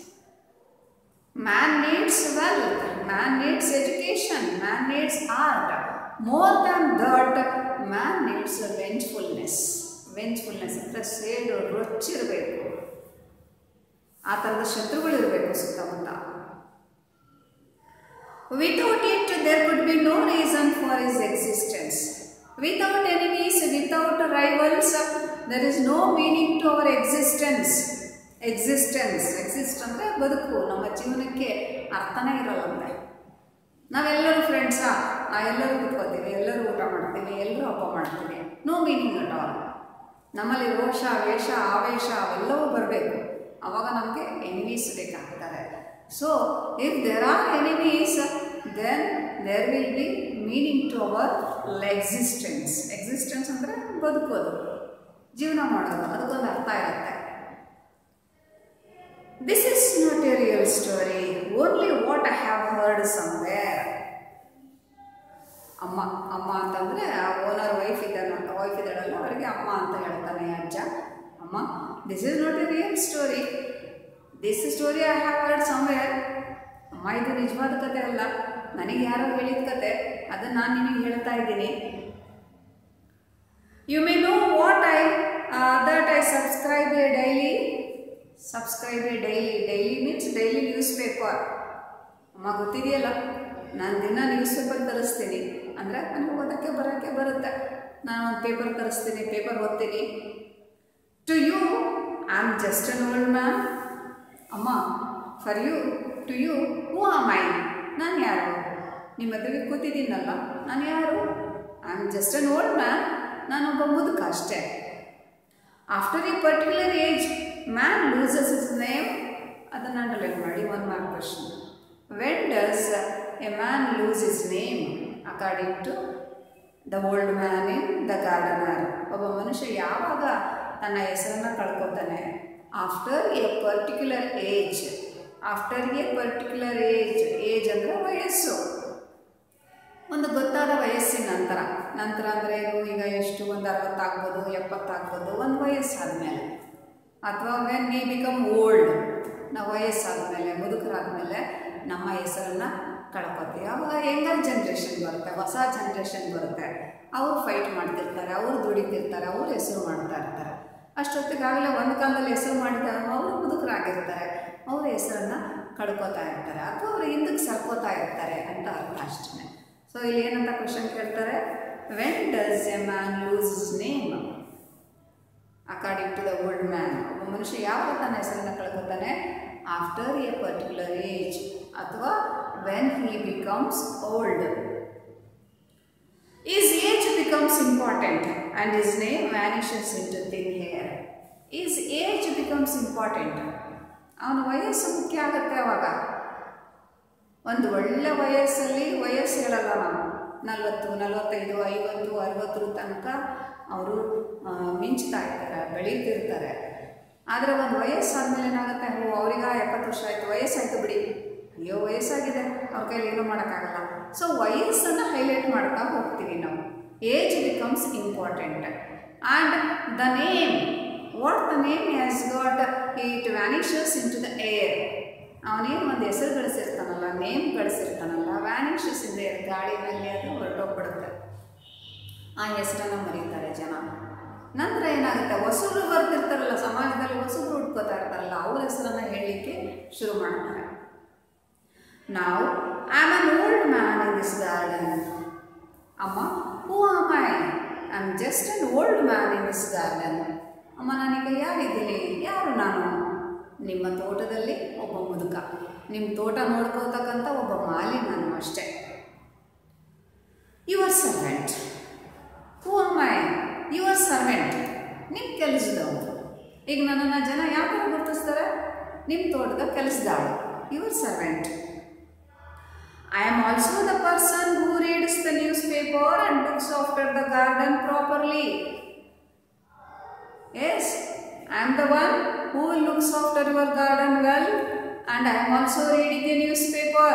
Man needs wealth, man needs education, man needs art. More than that, man needs vengefulness. Vengefulness ಅಂದರೆ ಸೇಡು ರೊಚ್ಚಿರಬೇಕು ಆ ಥರದ ಶತ್ರುಗಳು ಇರಬೇಕು ಸುತ್ತಮುತ್ತ without it there could be no reason for his existence without enemies without rivals there is no meaning to our existence existence exist ಅಂದರೆ ಬದುಕು ನಮ್ಮ ಜೀವನಕ್ಕೆ ಅರ್ಥನೇ ಇರಲ್ಲಂತೆ ನಾವೆಲ್ಲರೂ ಫ್ರೆಂಡ್ಸಾ ಎಲ್ಲರೂ ಕುತ್ಕೋತೀವಿ ಎಲ್ಲರೂ ಊಟ ಮಾಡ್ತೀವಿ ಎಲ್ಲರೂ ಹಬ್ಬ ಮಾಡ್ತೀವಿ ನೋ ಮೀನಿಂಗ್ ಅಟ್ ಆಲ್ ನಮ್ಮಲ್ಲಿ ರೋಷ ವೇಷ ಆವೇಶ ಅವೆಲ್ಲವೂ ಬರಬೇಕು ಆವಾಗ ನಮಗೆ ಎನಿಮೀಸ್ ಬೇಕಾಗ್ತಾರೆ so if there are enemies then there will be meaning to our existence existence ಅಂದರೆ ಬದುಕೋದು ಜೀವನ ಮಾಡೋದು ಅದಕ್ಕೊಂದು ಅರ್ಥ ಇರುತ್ತೆ this is not a real story only what I have heard somewhere ಅಮ್ಮ ಅಮ್ಮ ಅಂತಂದರೆ ಓನರ್ ವೈಫ್ ಇದ್ದಾನೆ ವೈಫ್ ಇದ್ದಾಳಲ್ಲ ಅವರಿಗೆ ಅಮ್ಮ ಅಂತ ಹೇಳ್ತಾನೆ ಅಜ್ಜ ಅಮ್ಮ this is not a real story this story I have heard somewhere ಅಮ್ಮ ಇದು ನಿಜವಾದ ಕತೆ ಅಲ್ಲ ನನಗೆ ಯಾರೋ ಹೇಳಿದ ಕತೆ ಅದನ್ನು ನಾನು ನಿಮಗೆ ಹೇಳ್ತಾ ಇದ್ದೀನಿ you may know what I that I subscribe a daily subscribe a daily daily means daily newspaper ಅಮ್ಮ ಗೊತ್ತಿದೆಯಲ್ಲ ನಾನು ದಿನ ನ್ಯೂಸ್ ಪೇಪರ್ ತರಿಸ್ತೀನಿ ಅಂದರೆ ನನಗೆ ಓದೋಕ್ಕೆ ಬರೋಕ್ಕೆ ಬರುತ್ತೆ ನಾನು ಒಂದು ಪೇಪರ್ ತರಿಸ್ತೀನಿ ಪೇಪರ್ ಓದ್ತೀನಿ to you I am just an old man ಅಮ್ಮ for you to you who am I ನಾನು ಯಾರು ನಿಮ್ಮ ಎದುರಿಗೆ ಕೂತಿದ್ದೀನಲ್ಲ ನಾನು ಯಾರು I am just an old man ನಾನೊಬ್ಬ ಮುದುಕ ಅಷ್ಟೇ after a particular age man loses his name ಅದನ್ನು ಅಂಡರ್ಲೈನ್ ಮಾಡಿ one mark question when does a man lose his name according to the old man in the gardener ಒಬ್ಬ ಮನುಷ್ಯ ಯಾವಾಗ ತನ್ನ ಹೆಸರನ್ನು ಕಳ್ಕೊತಾನೆ after a particular age after a particular age age ಅಂದರೆ ವಯಸ್ಸು ಒಂದು ಗೊತ್ತಾದ ವಯಸ್ಸಿನ ನಂತರ ನಂತರ ಅಂದರೆ ಏನು ಈಗ ಎಷ್ಟು ಒಂದು ಅರವತ್ತಾಗ್ಬೋದು ಎಪ್ಪತ್ತಾಗ್ಬೋದು ಒಂದು ವಯಸ್ಸಾದ ಮೇಲೆ ಅಥವಾ ವೆನ್ ವಿ ಬಿಕಮ್ ಓಲ್ಡ್ ನಾವು ವಯಸ್ಸಾದ ಮೇಲೆ ಮುದುಕರಾದ ಮೇಲೆ ನಮ್ಮ ಹೆಸರನ್ನು ಕಳ್ಕೊತೀವಿ ಅವಾಗ ಯಂಗರ್ ಜನ್ರೇಷನ್ ಬರುತ್ತೆ ಹೊಸ ಜನ್ರೇಷನ್ ಬರುತ್ತೆ ಅವರು ಫೈಟ್ ಮಾಡ್ತಿರ್ತಾರೆ ಅವರು ದುಡಿತಿರ್ತಾರೆ ಅವ್ರು ಹೆಸರು ಮಾಡ್ತಾ ಇರ್ತಾರೆ ಅಷ್ಟೊತ್ತಿಗಾಗಲೇ ಒಂದು ಕಾಲದಲ್ಲಿ ಹೆಸರು ಮಾಡಿದಾಗ ಅವರು ಮುದುಕರಾಗಿರ್ತಾರೆ ಅವ್ರ ಹೆಸರನ್ನು ಕಳ್ಕೊತಾ ಇರ್ತಾರೆ ಅಥವಾ ಅವರು ಹಿಂದಕ್ಕೆ ಸರ್ಕೋತಾ ಇರ್ತಾರೆ ಅಂತ ಅರ್ಥ ಅಷ್ಟೇ ಸೊ ಇಲ್ಲಿ ಏನಂತ ಕ್ವಶನ್ ಕೇಳ್ತಾರೆ when does a man lose his name according to the old man ಒಬ್ಬ ಮನುಷ್ಯ ಯಾವಾಗ ತನ್ನ ಹೆಸರನ್ನು ಕಳ್ಕೊತಾನೆ ಆಫ್ಟರ್ ಎ ಪರ್ಟಿಕ್ಯುಲರ್ ಏಜ್ ಅಥವಾ when he becomes old his age becomes important and his name vanishes into thin air his age becomes important ಅವನ ವಯಸ್ಸು ಮುಖ್ಯ ಆಗುತ್ತೆ ಅವಾಗ ಒಂದು ಒಳ್ಳೆ ವಯಸ್ಸಲ್ಲಿ ವಯಸ್ಸು ಹೇಳಲ್ಲ ನಾವು ನಲವತ್ತು ನಲವತ್ತೈದು ಐವತ್ತು ಅರವತ್ತರ ತನಕ ಅವರು ಮಿಂಚ್ತಾ ಇರ್ತಾರೆ ಬೆಳೀತಿರ್ತಾರೆ ಆದರೆ ಒಂದು ವಯಸ್ಸಾದ್ಮೇಲೆ ಏನಾಗುತ್ತೆ ಓ ಅವ್ರಿಗೆ ಎಪ್ಪತ್ತು ವರ್ಷ ಆಯಿತು ವಯಸ್ಸಾಯಿತು ಬಿಡಿ ಅಯ್ಯೋ ವಯಸ್ಸಾಗಿದೆ ಅವ್ರ ಕೈಲಿ ಏನೂ ಮಾಡೋಕ್ಕಾಗಲ್ಲ ಸೊ ವಯಸ್ಸನ್ನು ಹೈಲೈಟ್ ಮಾಡ್ತಾ ಹೋಗ್ತೀವಿ ನಾವು age becomes important and the name what the name has got it vanishes into the air ಅವನೇನು ಒಂದು ಹೆಸರು ಗಳಿಸಿರ್ತಾನಲ್ಲ ನೇಮ್ ಗಳಿಸಿರ್ತಾನಲ್ಲ ವ್ಯಾನಿಷಸ್ ಇನ್ ದ ಏರ್ ಗಾಳಿನಲ್ಲಿ ಅದು ಹೊರಟೋಗ್ಬಿಡುತ್ತೆ ಆ ಹೆಸರನ್ನು ಮರೀತಾರೆ ಜನ ನಂತರ ಏನಾಗುತ್ತೆ ಹೊಸಬ್ರು ಬರ್ತಿರ್ತಾರಲ್ಲ ಸಮಾಜದಲ್ಲಿ ಹೊಸಬ್ರು ಹುಡ್ಕೋತಾ ಇರ್ತಾರಲ್ಲ ಅವ್ರ ಹೆಸರನ್ನು ಹೇಳಲಿಕ್ಕೆ ಶುರು ಮಾಡ್ತಾರೆ ನಾವು I am an old man in this garden ಅಮ್ಮ who am I I am just an old man in this garden ಅಮ್ಮ ನಾನೀಗ ಯಾರಿದ್ದೀನಿ ಯಾರು ನಾನು ನಿಮ್ಮ ತೋಟದಲ್ಲಿ ಒಬ್ಬ ಮುದುಕ ನಿಮ್ಮ ತೋಟ ನೋಡ್ಕೋತಕ್ಕಂಥ ಒಬ್ಬ ಮಾಲಿ ನಾನು ಅಷ್ಟೇ your servant who am I your servant ನಿಮ್ಮ ಕೆಲಸದವರು ಈಗ ನನ್ನನ್ನು ಜನ ಯಾವ ಥರ ಗುರುತಿಸ್ತಾರೆ ನಿಮ್ಮ ತೋಟದ ಕೆಲಸದಾಳು your servant I am also the person who reads the newspaper and looks after the garden properly. Yes, I am the one who looks after your garden well and I am also reading the newspaper.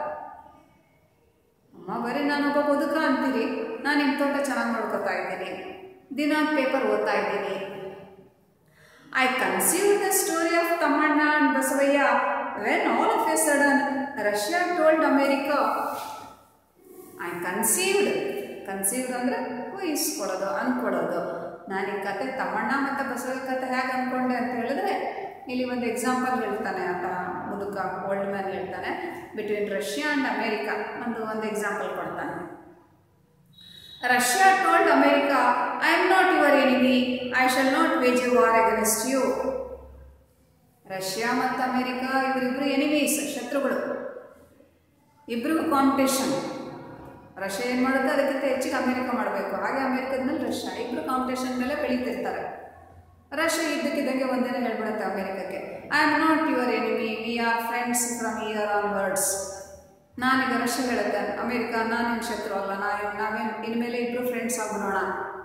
ಅಮ್ಮ ಬರೀ ನಾನೊಬ್ಬ ಬದುಕ ಅಂತೀರಿ ನಾನು ನಿಮ್ಮ ತೋಟ ಚೆನ್ನಾಗಿ ನೋಡ್ಕೊತಾ ಇದ್ದೀನಿ ದಿನ ಪೇಪರ್ ಓದ್ತಾ ಇದ್ದೀನಿ I conceive the story of Tammanna and Basavayya when all of a sudden Russia told America I conceived conceived ಅಂದರೆ ಊಹಿಸ್ಕೊಳ್ಳೋದು ಅಂದ್ಕೊಳ್ಳೋದು ನಾನು ಈ ಕತೆ ತಮ್ಮಣ್ಣ ಮತ್ತು ಬಸವಯ್ಯ ಕತೆ ಹೇಗೆ ಅಂದ್ಕೊಂಡೆ ಅಂತ ಹೇಳಿದ್ರೆ ಇಲ್ಲಿ ಒಂದು ಎಕ್ಸಾಂಪಲ್ ಹೇಳ್ತಾನೆ ಆತ ಮುದುಕ ಓಲ್ಡ್ ಮ್ಯಾನ್ ಹೇಳ್ತಾನೆ ಬಿಟ್ವೀನ್ ರಷ್ಯಾ ಆ್ಯಂಡ್ ಅಮೇರಿಕಾ ಒಂದು ಒಂದು ಎಕ್ಸಾಂಪಲ್ ಕೊಡ್ತಾನೆ Russia told America I am not your enemy I shall not wage you war against you Russia ಮತ್ತು ಅಮೇರಿಕಾ ಇವರಿಬ್ಬರು ಎನಿಮೀಸ್ ಶತ್ರುಗಳು ಇಬ್ಬರಿಗೂ ಕಾಂಪಿಟೇಷನ್ ರಷ್ಯಾ ಏನು ಮಾಡುತ್ತೆ ಅದಕ್ಕಿಂತ ಹೆಚ್ಚಿಗೆ ಅಮೇರಿಕ ಮಾಡಬೇಕು ಹಾಗೆ ಅಮೇರಿಕದ ಮೇಲೆ ರಷ್ಯಾ ಇಬ್ಬರು ಕಾಂಪಿಟೇಷನ್ ಮೇಲೆ ಬೆಳೀತಿರ್ತಾರೆ ರಷ್ಯಾ ಇದ್ದಕ್ಕಿದ್ದಂಗೆ ಒಂದಿನ ಹೇಳ್ಬಿಡುತ್ತೆ ಅಮೇರಿಕಕ್ಕೆ I am not your enemy we are friends from here onwards ನಾನೀಗ ರಷ್ಯಾ ಹೇಳುತ್ತೆ ಅಮೇರಿಕಾ ನಾನೇನು ಶತ್ರು ಅಲ್ಲ ನಾವು ನಾವೇನು ಇನ್ಮೇಲೆ ಇಬ್ಬರು ಫ್ರೆಂಡ್ಸ್ ಆಗ್ಬಿಡೋಣ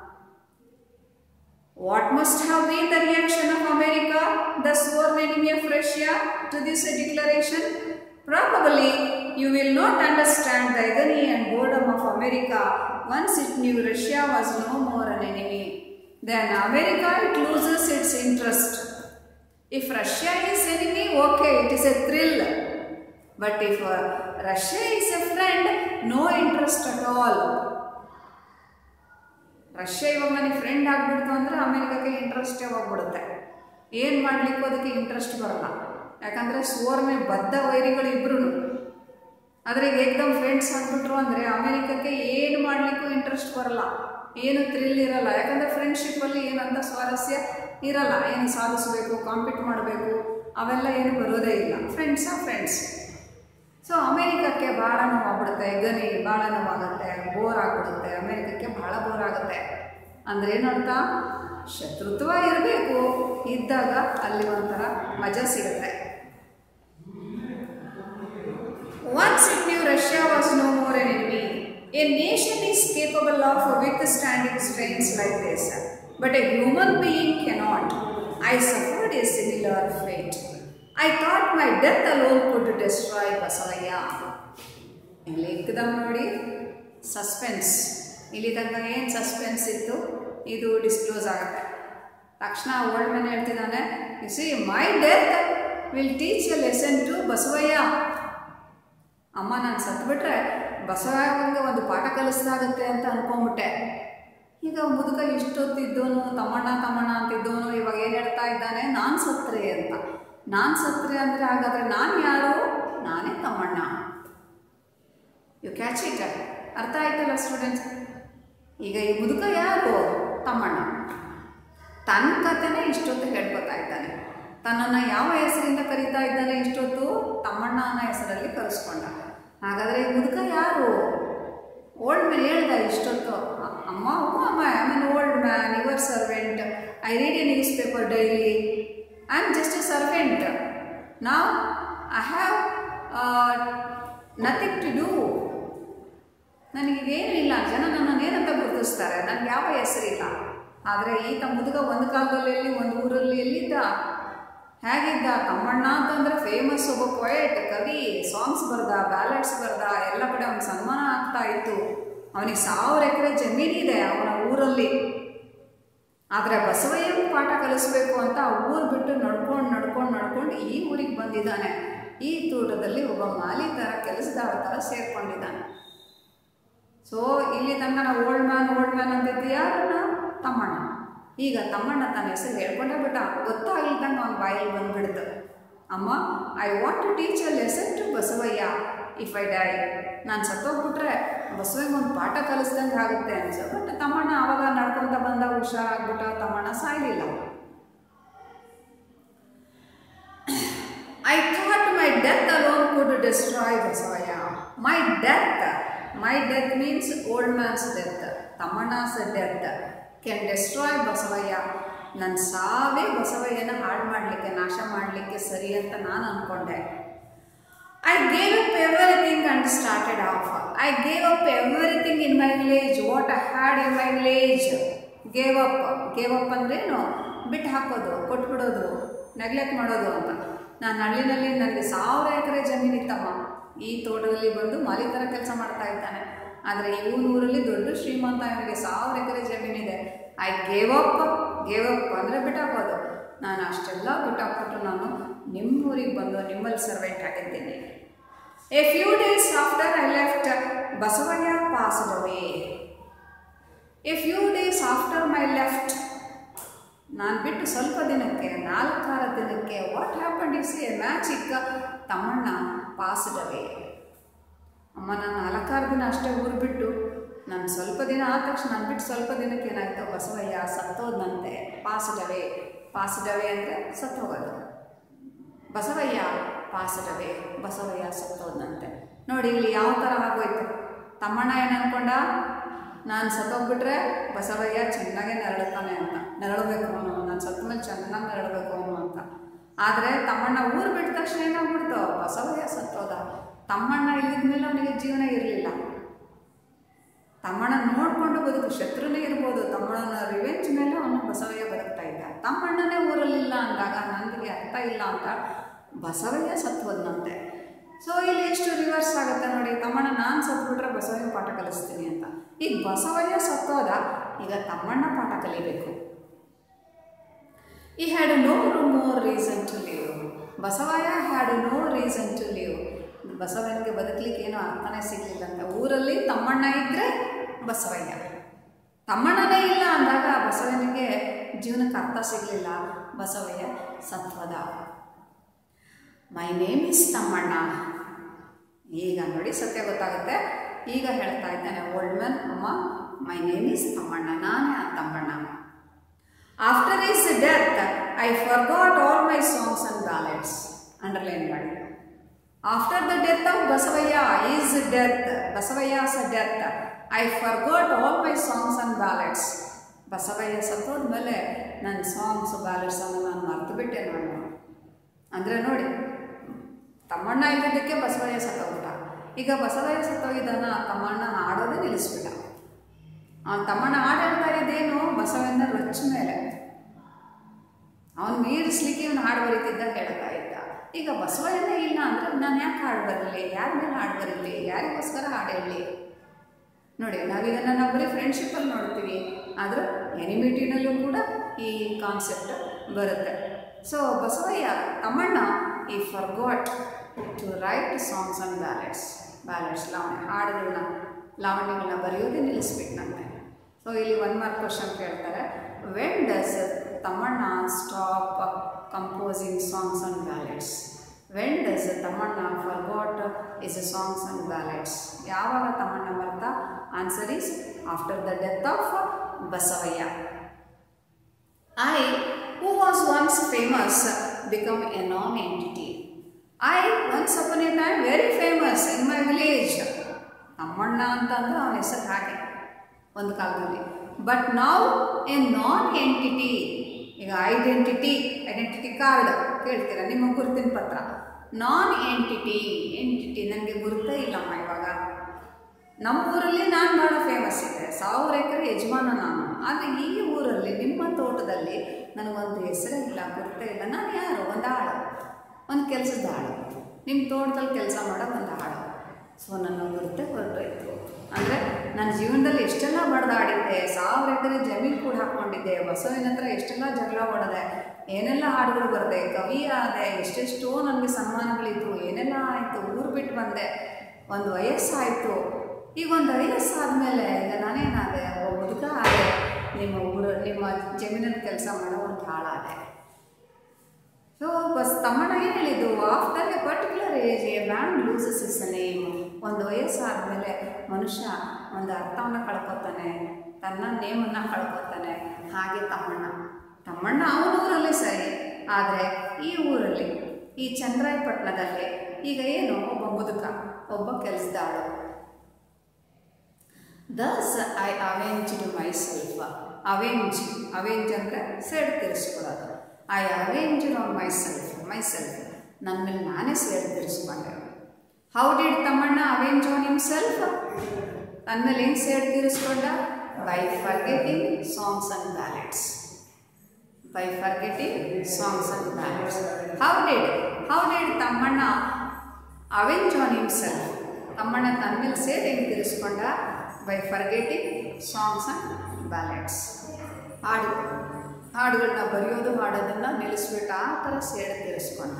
What must have been the reaction of America, the sworn enemy of Russia, to this declaration? Probably you will not understand the agony and boredom of America once it knew Russia was no more an enemy. Then America it loses its interest. If Russia is enemy, okay, it is a thrill. But if uh, Russia is a friend, no interest at all. Russia ಇವಾಗ ನನಗೆ ಫ್ರೆಂಡ್ ಆಗಿಬಿಡ್ತು ಅಂದರೆ ಅಮೇರಿಕಕ್ಕೆ ಇಂಟ್ರೆಸ್ಟೇ ಹೋಗ್ಬಿಡುತ್ತೆ ಏನು ಮಾಡಲಿಕ್ಕೂ ಅದಕ್ಕೆ ಇಂಟ್ರೆಸ್ಟ್ ಬರಲ್ಲ ಯಾಕಂದರೆ ಸೋರ್ನೆ ಬದ್ಧ ವೈರಿಗಳು ಇಬ್ಬರು ಆದರೆ ಈಗ ಏಕ್ದಮ್ ಫ್ರೆಂಡ್ಸ್ ಆಗಿಬಿಟ್ರು ಅಂದರೆ ಅಮೇರಿಕಕ್ಕೆ ಏನು ಮಾಡಲಿಕ್ಕೂ ಇಂಟ್ರೆಸ್ಟ್ ಬರಲ್ಲ ಏನು ಥ್ರಿಲ್ ಇರಲ್ಲ ಯಾಕಂದರೆ ಫ್ರೆಂಡ್ಶಿಪ್ಪಲ್ಲಿ ಏನಂತ ಸ್ವಾರಸ್ಯ ಇರಲ್ಲ ಏನು ಸಾಧಿಸಬೇಕು ಕಾಂಪೀಟ್ ಮಾಡಬೇಕು ಅವೆಲ್ಲ ಏನು ಬರೋದೇ ಇಲ್ಲ ಫ್ರೆಂಡ್ಸಾ ಫ್ರೆಂಡ್ಸ್ ಸೊ ಅಮೇರಿಕಕ್ಕೆ ಭಾಳ ನೋವಾಗ್ಬಿಡುತ್ತೆ ಗನಿ ಭಾಳ ನೋವಾಗುತ್ತೆ ಬೋರ್ ಆಗಿಬಿಡುತ್ತೆ ಅಮೇರಿಕಕ್ಕೆ ಭಾಳ ಬೋರ್ ಆಗುತ್ತೆ ಅಂದರೆ ಏನರ್ಥ ಶತ್ರುತ್ವ ಇರಬೇಕು ಇದ್ದಾಗ ಅಲ್ಲಿ ಒಂಥರ ಮಜಾ ಸಿಗುತ್ತೆ Once it knew Russia was no more an enemy. A nation is capable of withstanding strains like this, but a human being cannot. I suffered a similar fate. I thought my death alone could destroy Basavaya. ಇಲ್ಲಿ ಏಕದಮ್ ನೋಡಿ ಸಸ್ಪೆನ್ಸ್ ಇಲ್ಲಿ ತನಕ ಏನು ಸಸ್ಪೆನ್ಸ್ ಇತ್ತು ಇದು ಡಿಸ್ಕ್ಲೋಸ್ ಆಗುತ್ತೆ ತಕ್ಷಣ ಓಲ್ಡ್ ಮ್ಯಾನ್ ಹೇಳ್ತಿದ್ದಾನೆ you see my death will teach a lesson to Basavayya ಅಮ್ಮ ನಾನು ಸತ್ಬಿಟ್ರೆ ಬಸವಯ್ಯಂಗೆ ಒಂದು ಪಾಠ ಕಲಿಸ್ದಾಗತ್ತೆ ಅಂತ ಅನ್ಕೊಂಬಿಟ್ಟೆ ಈಗ ಮುದುಕ ಇಷ್ಟೊತ್ತಿದ್ದೋನು ತಮ್ಮಣ್ಣ ತಮ್ಮಣ್ಣ ಅಂತಿದ್ದೋನು ಇವಾಗ ಏನು ಹೇಳ್ತಾ ಇದ್ದಾನೆ ನಾನು ಸತ್ರೆ ಅಂತ ನಾನು ಸತ್ರೆ ಅಂದರೆ ಹಾಗಾದರೆ ನಾನು ಯಾರು ನಾನೇ ತಮ್ಮಣ್ಣ ಯು ಕ್ಯಾಚ್ ಇಟ್ ಅರ್ಥ ಆಯ್ತಲ್ಲ ಸ್ಟೂಡೆಂಟ್ಸ್ ಈಗ ಈ ಮುದುಕ ಯಾರು ತಮ್ಮಣ್ಣ ತನ್ನ ಕಥೆನೇ ಇಷ್ಟೊತ್ತು ಹೇಳ್ಕೊತಾ ಇದ್ದಾನೆ ತನ್ನನ್ನು ಯಾವ ಹೆಸರಿಂದ ಕರೀತಾ ಇದ್ದಾನೆ ಇಷ್ಟೊತ್ತು ತಮ್ಮಣ್ಣ ಅನ್ನೋ ಹೆಸರಲ್ಲಿ ಕರೆಸ್ಕೊಂಡ ಹಾಗಾದರೆ ಈ ಮುದುಕ ಯಾರು ಓಲ್ಡ್ ಮ್ಯಾನ್ ಹೇಳ್ದ ಇಷ್ಟೊತ್ತು ಅ- ಅಮ್ಮ ಹ್ಞೂ ಅಮ್ಮ I am old man your servant I read a newspaper daily I am just a servant ನಾವು I have nothing to do ನನಗೇನು ಇಲ್ಲ ಜನ ನನ್ನನ್ನು ಏನಂತ ಗುರುತಿಸ್ತಾರೆ ನನಗೆ ಯಾವ ಹೆಸರಿಲ್ಲ ಆದರೆ ಈತ ಮುದುಗ ಒಂದು ಕಾಲದಲ್ಲಿ ಎಲ್ಲಿ ಒಂದು ಊರಲ್ಲಿ ಎಲ್ಲಿದ್ದ ಹೇಗಿದ್ದ ತಮ್ಮಣ್ಣ ಅಂತಂದರೆ ಫೇಮಸ್ ಒಬ್ಬ ಪೊಯೆಟ್ ಕವಿ ಸಾಂಗ್ಸ್ ಬರ್ದ ಬ್ಯಾಲೆಟ್ಸ್ ಬರ್ದ ಎಲ್ಲ ಕಡೆ ಅವ್ನಿಗೆ ಸನ್ಮಾನ ಆಗ್ತಾ ಇತ್ತು ಅವನಿಗೆ ಸಾವಿರ ಎಕರೆ ಜಮೀನಿದೆ ಅವನ ಊರಲ್ಲಿ ಆದರೆ ಬಸವಯ್ಯನ ಪಾಠ ಕಲಿಸ್ಬೇಕು ಅಂತ ಊರು ಬಿಟ್ಟು ನಡ್ಕೊಂಡು ನಡ್ಕೊಂಡು ನಡ್ಕೊಂಡು ಈ ಊರಿಗೆ ಬಂದಿದ್ದಾನೆ ಈ ತೋಟದಲ್ಲಿ ಒಬ್ಬ ಮಾಲಿ ಥರ ಕೆಲಸದವರ ಥರ ಸೇರ್ಕೊಂಡಿದ್ದಾನೆ ಸೊ ಇಲ್ಲಿ ತನಕ ನಾವು ಓಲ್ಡ್ ಮ್ಯಾನ್ ಓಲ್ಡ್ ಮ್ಯಾನ್ ಅಂತಿದ್ದು ಯಾರನ್ನ ತಮ್ಮಣ್ಣ ಈಗ ತಮ್ಮಣ್ಣ ತನ್ನ ಹೆಸರು ಹೇಳ್ಕೊಂಡೇ ಬಿಟ್ಟ ಗೊತ್ತಾಗಿಲ್ದಂಗೆ ಅವ್ನ ಬಾಯಲ್ಲಿ ಬಂದ್ಬಿಡ್ತು ಅಮ್ಮ I want to teach a lesson to Basavayya if I die ನಾನು ಸತ್ತೋಗ್ಬಿಟ್ರೆ ಬಸವಯ್ಯಂಗೆ ಒಂದು ಪಾಠ ಕಲಿಸ್ದಂಗೆ ಆಗುತ್ತೆ ಅನ್ಸು ಬಟ್ ತಮ್ಮಣ್ಣ ಆವಾಗ ನಡ್ಕೊಂತ ಬಂದ ಹುಷಾರಾಗ್ಬಿಟ್ಟ Thammanna ಸಾಯಲಿಲ್ಲ I thought my death alone could destroy Basavaya. My death, my death means old man's death, Tamana's death can destroy Basavaya. ನನ್ನ ಸಾವೇ ಬಸವಯ್ಯನ ಹಾಳು ಮಾಡಲಿಕ್ಕೆ ನಾಶ ಮಾಡಲಿಕ್ಕೆ ಸರಿ ಅಂತ ನಾನು ಅಂದ್ಕೊಂಡೆ I gave up everything and started off I gave up everything in my village what I had in my village gave up gave up ಅಂದ್ರೇನು ಬಿಟ್ಟು ಹಾಕೋದು ಕೊಟ್ಬಿಡೋದು ನೆಗ್ಲೆಕ್ಟ್ ಮಾಡೋದು ಅಂತ ನಾನು ಹಳ್ಳಿನಲ್ಲಿ ನನಗೆ ಸಾವಿರ ಎಕರೆ ಜಮೀನಿತ್ತಮ್ಮ ಈ ತೋಟದಲ್ಲಿ ಬಂದು ಮಾಲೀಕರ ಕೆಲಸ ಮಾಡ್ತಾ ಇದ್ದಾನೆ ಆದರೆ ಈ ಊರಲ್ಲಿ ದೊಡ್ಡ ಶ್ರೀಮಂತ ಇವನಿಗೆ ಸಾವಿರ ಎಕರೆ ಜಮೀನಿದೆ I gave up gave up ಅಂದರೆ ಬಿಟ್ಟಾಕೋದು ನಾನು ಅಷ್ಟೆಲ್ಲ ಬಿಟ್ಟಾಕ್ಬಿಟ್ಟು ನಾನು ನಿಮ್ಮೂರಿಗೆ ಬಂದು ನಿಮ್ಮಲ್ಲಿ ಸರ್ವೆಂಟ್ ಆಗಿದ್ದೀನಿ a few days after I left Basavayya passed away a few days after my left ನಾನು ಬಿಟ್ಟು ಸ್ವಲ್ಪ ದಿನಕ್ಕೆ ನಾಲ್ಕಾರು ದಿನಕ್ಕೆ what happen is a magic Tammanna passed away ಅಮ್ಮ ನಾನು ನಾಲ್ಕಾರು ದಿನ ಅಷ್ಟೇ ಊರು ಬಿಟ್ಟು ನಾನು ಸ್ವಲ್ಪ ದಿನ ಆದ ತಕ್ಷಣ ನಾನು ಬಿಟ್ಟು ಸ್ವಲ್ಪ ದಿನಕ್ಕೆ ಏನಾಯ್ತು ಬಸವಯ್ಯ ಸತ್ತೋದ್ನಂತೆ ಪಾಸ್ಡವೆ ಪಾಸ್ಡವೆ ಅಂದರೆ ಸತ್ತೋಗೋದು ಬಸವಯ್ಯ ಪಾಸ್ಡವೆ ಬಸವಯ್ಯ ಸತ್ತೋದ್ನಂತೆ ನೋಡಿ ಇಲ್ಲಿ ಯಾವ ಥರ ಆಗೋಯ್ತು ತಮ್ಮಣ್ಣ ಏನು ಅನ್ಕೊಂಡ ನಾನು ಸತ್ತೋಗ್ಬಿಟ್ರೆ ಬಸವಯ್ಯ ಚೆನ್ನಾಗೇ ನೆರಳುತ್ತಾನೆ ಅಂತ ನೆರಳಬೇಕು ಅವನು ನಾನು ಸತ್ತ ಮೇಲೆ ಚೆನ್ನಾಗಿ ನೆರಳಬೇಕು ಅವನು ಅಂತ ಆದರೆ ತಮ್ಮಣ್ಣ ಊರು ಬಿಟ್ಟ ತಕ್ಷಣ ಏನಾಗ್ಬಿಡ್ತು ಬಸವಯ್ಯ ಸತ್ತೋದ ತಮ್ಮಣ್ಣ ಇಲ್ಲಿದ ಮೇಲೆ ಅವನಿಗೆ ಜೀವನ ಇರಲಿಲ್ಲ ತಮ್ಮಣ್ಣ ನೋಡಿಕೊಂಡು ಬದುಕು ಶತ್ರುನೇ ಇರ್ಬೋದು ತಮ್ಮಣ್ಣನ ರಿವೆಂಜ್ ಮೇಲೆ ಅವನು ಬಸವಯ್ಯ ಬದುಕ್ತಾ ಇದ್ದ ತಮ್ಮಣ್ಣನೇ ಊರಲ್ಲಿಲ್ಲ ಅಂದಾಗ ನನಗೆ ಅರ್ಥ ಇಲ್ಲ ಅಂತ ಬಸವಯ್ಯ ಸತ್ವದ್ನಂತೆ ಸೊ ಇಲ್ಲಿ ಎಷ್ಟು ರಿವರ್ಸ್ ಆಗುತ್ತೆ ನೋಡಿ ತಮ್ಮಣ್ಣ ನಾನು ಸತ್ಬಿಟ್ರೆ ಬಸವಯ್ಯ ಪಾಠ ಕಲಿಸ್ತೀನಿ ಅಂತ ಈಗ ಬಸವಯ್ಯ ಸತ್ತೋದ ಈಗ ತಮ್ಮಣ್ಣ ಪಾಠ ಕಲಿಬೇಕು he had no more reason to live Basavayya had no reason to live ಬಸವಯ್ಯನಿಗೆ ಬದುಕಲಿಕ್ಕೆ ಏನೋ ಅರ್ಥನೇ ಸಿಗಲಿಲ್ಲ ಅಂತ ಊರಲ್ಲಿ ತಮ್ಮಣ್ಣ ಇದ್ದರೆ ಬಸವಯ್ಯ ತಮ್ಮಣ್ಣನೇ ಇಲ್ಲ ಅಂದಾಗ ಬಸವಯ್ಯನಿಗೆ ಜೀವನಕ್ಕೆ ಅರ್ಥ ಸಿಗಲಿಲ್ಲ ಬಸವಯ್ಯ ಸತ್ವದ ಮೈ ನೇಮ್ ಇಸ್ ತಮ್ಮಣ್ಣ ಈಗ ನೋಡಿ ಸತ್ಯ ಗೊತ್ತಾಗುತ್ತೆ ಈಗ ಹೇಳ್ತಾ ಇದ್ದಾನೆ ಓಲ್ಡ್ ಮ್ಯಾನ್ ಅಮ್ಮ ಮೈ ನೇಮ್ ಇಸ್ ತಮ್ಮಣ್ಣ ನಾನೇ ಆ Tammanna after his death I forgot all my songs and ballads underline ಮಾಡಿ after the death of Basavayya his death Basavayya's death I forgot all my songs and ballads Basavayya ಸತ್ತೋದ್ಮೇಲೆ ನನ್ನ ಸಾಂಗ್ಸ್ ಬ್ಯಾಲೆಟ್ಸನ್ನು ನಾನು ಮರ್ತು ಬಿಟ್ಟೆ ನಾನು ಅಂದರೆ ನೋಡಿ ತಮ್ಮಣ್ಣ ಇದ್ದಿದ್ದಕ್ಕೆ ಬಸವಯ್ಯ ಸತ್ತೋಗ್ಬಿಟ್ಟ ಈಗ ಬಸವಯ್ಯ ಸತ್ತೋಗಿದ್ದಾನ ತಮ್ಮಣ್ಣ ಹಾಡೋದೇ ನಿಲ್ಲಿಸ್ಬಿಟ್ಟ ಆ ತಮ್ಮಣ್ಣ ಹಾಡು ಹೇಳ್ತಾ ಇದ್ದೇನು ಬಸವಯ್ಯನ ರೊಚ್ಚ ಮೇಲೆ ಅವನು ಮೀರಿಸ್ಲಿಕ್ಕೆ ಇವನು ಹಾಡು ಬರೀತಿದ್ದ ಹೇಳ್ತಾ ಇದ್ದ ಈಗ ಬಸವಯ್ಯನೇ ಇಲ್ಲ ಅಂದರೆ ನಾನು ಯಾಕೆ ಹಾಡು ಬರಲಿ ಯಾರ ಮೇಲೆ ಹಾಡು ಬರಲಿ ಯಾರಿಗೋಸ್ಕರ ಹಾಡು ಹೇಳಲಿ ನೋಡಿ ನಾವಿದನ್ನು ನಾವು ಬರೀ ಫ್ರೆಂಡ್ಶಿಪ್ಪಲ್ಲಿ ನೋಡ್ತೀವಿ ಆದರೂ ಎನಿಮಿಟಿನಲ್ಲೂ ಕೂಡ ಈ ಕಾನ್ಸೆಪ್ಟ್ ಬರುತ್ತೆ so Basavayya Tammanna he forgot to write songs and ballads ballads ಲಾವಣಿ ಹಾಡುಗಳನ್ನ ಲಾವಣಿಗಳನ್ನ ಬರೆಯೋದೇ ನಿಲ್ಲಿಸ್ಬಿಟ್ನಂತೆ ಸೊ ಇಲ್ಲಿ ಒನ್ ಮಾರ್ಕ್ ಕ್ವಶನ್ ಕೇಳ್ತಾರೆ when does Tammanna stop composing songs and ballads when does Tammanna forgot his songs and ballads ಯಾವಾಗ ತಮ್ಮಣ್ಣ ಬರ್ತ answer is after the death of Basavayya I who was once famous become a nonentity I once upon a time very famous in my village Tammanna ಅಂತಂದ್ರೆ ಅವನ ಹೆಸರು ಹಾಗೆ ಒಂದು ಕಾಲದಲ್ಲಿ ಬಟ್ ನಾವು ಎ ನಾನ್ ಎಂಟಿಟಿ ಈಗ ಐಡೆಂಟಿಟಿ ಐಡೆಂಟಿಟಿ ಕಾರ್ಡ್ ಕೇಳ್ತೀರಾ ನಿಮ್ಮ ಗುರುತಿನ ಪತ್ರ ನಾನ್ ಎಂಟಿಟಿ ಎಂಟಿಟಿ ನನಗೆ ಗುರುತೇ ಇಲ್ಲಮ್ಮ ಇವಾಗ ನಮ್ಮ ಊರಲ್ಲಿ ನಾನು ಭಾಳ ಫೇಮಸ್ ಇದೆ ಸಾವಿರ ಎಕರೆ ಯಜಮಾನ ನಾನು ಆದರೆ ಈ ಊರಲ್ಲಿ ನಿಮ್ಮ ತೋಟದಲ್ಲಿ ನನಗೊಂದು ಹೆಸರೇ ಇಲ್ಲ ಗುರುತೇ ಇಲ್ಲ ನಾನು ಯಾರು ಒಂದು ಆಳು ಒಂದು ಕೆಲಸದ ಆಳು ನಿಮ್ಮ ತೋಟದಲ್ಲಿ ಕೆಲಸ ಮಾಡೋ ಒಂದು ಆಳು ಸೊ ನನ್ನ ಗುರುತೆ ಹೊರಟೋಯ್ತು ಅಂದರೆ ನನ್ನ ಜೀವನದಲ್ಲಿ ಎಷ್ಟೆಲ್ಲ ಬಡ್ದಾಡಿದ್ದೆ ಸಾವಿರ ಎಕರೆ ಜಮೀನು ಕೂಡ ಹಾಕ್ಕೊಂಡಿದ್ದೆ ಬಸವನ ಹತ್ರ ಎಷ್ಟೆಲ್ಲ ಜಗಳ ಹೊಡೆದೆ ಏನೆಲ್ಲ ಹಾಡುಗಳು ಬರದೆ ಕವಿ ಆದೆ ಎಷ್ಟೆಷ್ಟೋ ನನಗೆ ಸನ್ಮಾನಗಳಿತ್ತು ಏನೆಲ್ಲ ಆಯಿತು ಊರು ಬಿಟ್ಟು ಬಂದೆ ಒಂದು ವಯಸ್ಸಾಯಿತು ಈಗ ಒಂದು ವಯಸ್ಸಾದಮೇಲೆ ಈಗ ನಾನೇನಾದೆ ಒಬ್ಬ ಮುದುಕ ಆದೆ ನಿಮ್ಮ ಊರು ನಿಮ್ಮ ಜಮೀನಲ್ಲಿ ಕೆಲಸ ಮಾಡೋ ಒಂದು ಹಾಳಾದೆ ಸೊ ಬಸ್ ತಮ್ಮಣ್ಣ ಏನು ಹೇಳಿದ್ದು after a particular age a man loses his name ಒಂದು ವಯಸ್ಸಾದಮೇಲೆ ಮನುಷ್ಯ ಒಂದು ಅರ್ಥವನ್ನು ಕಳ್ಕೊತಾನೆ ತನ್ನ ನೇಮನ್ನು ಕಳ್ಕೊತಾನೆ ಹಾಗೆ ತಮ್ಮಣ್ಣ ತಮ್ಮಣ್ಣ ಅವನ ಊರಲ್ಲೇ ಸರಿ ಆದರೆ ಈ ಊರಲ್ಲಿ ಈ ಚಂದ್ರಾಯಪಟ್ಟಣದಲ್ಲಿ ಈಗ ಏನು ಒಬ್ಬ ಮುದುಕ ಒಬ್ಬ ಕೆಲಸದಾಳು thus I avenged myself avenge avenge ಅಂದರೆ ಸೇಡ್ ತೀರಿಸ್ಕೊಳ್ಳೋದು I avenged on myself myself ನನ್ನ ಮೇಲೆ ನಾನೇ ಸೇಡ್ ತೀರಿಸ್ಕೊಂಡೆ how did Tammanna avenge on himself ನನ್ನ ಮೇಲೆ ಹೆಂಗೆ ಸೇಡ್ ತೀರಿಸ್ಕೊಂಡ by forgetting songs and ballads by forgetting songs and ballads how did how did Tammanna avenge on himself Tammanna ತನ್ನ ಮೇಲೆ ಸೇಡ್ ಹೆಂಗೆ ತೀರಿಸ್ಕೊಂಡ by forgetting songs and ballads ಹಾಡು ಹಾಡುಗಳನ್ನ ಬರೆಯೋದು ಹಾಡೋದನ್ನು ನಿಲ್ಲಿಸ್ಬಿಟ್ಟು ಆ ಥರ ಸೇಡು ತೀರಿಸ್ಕೊಂಡ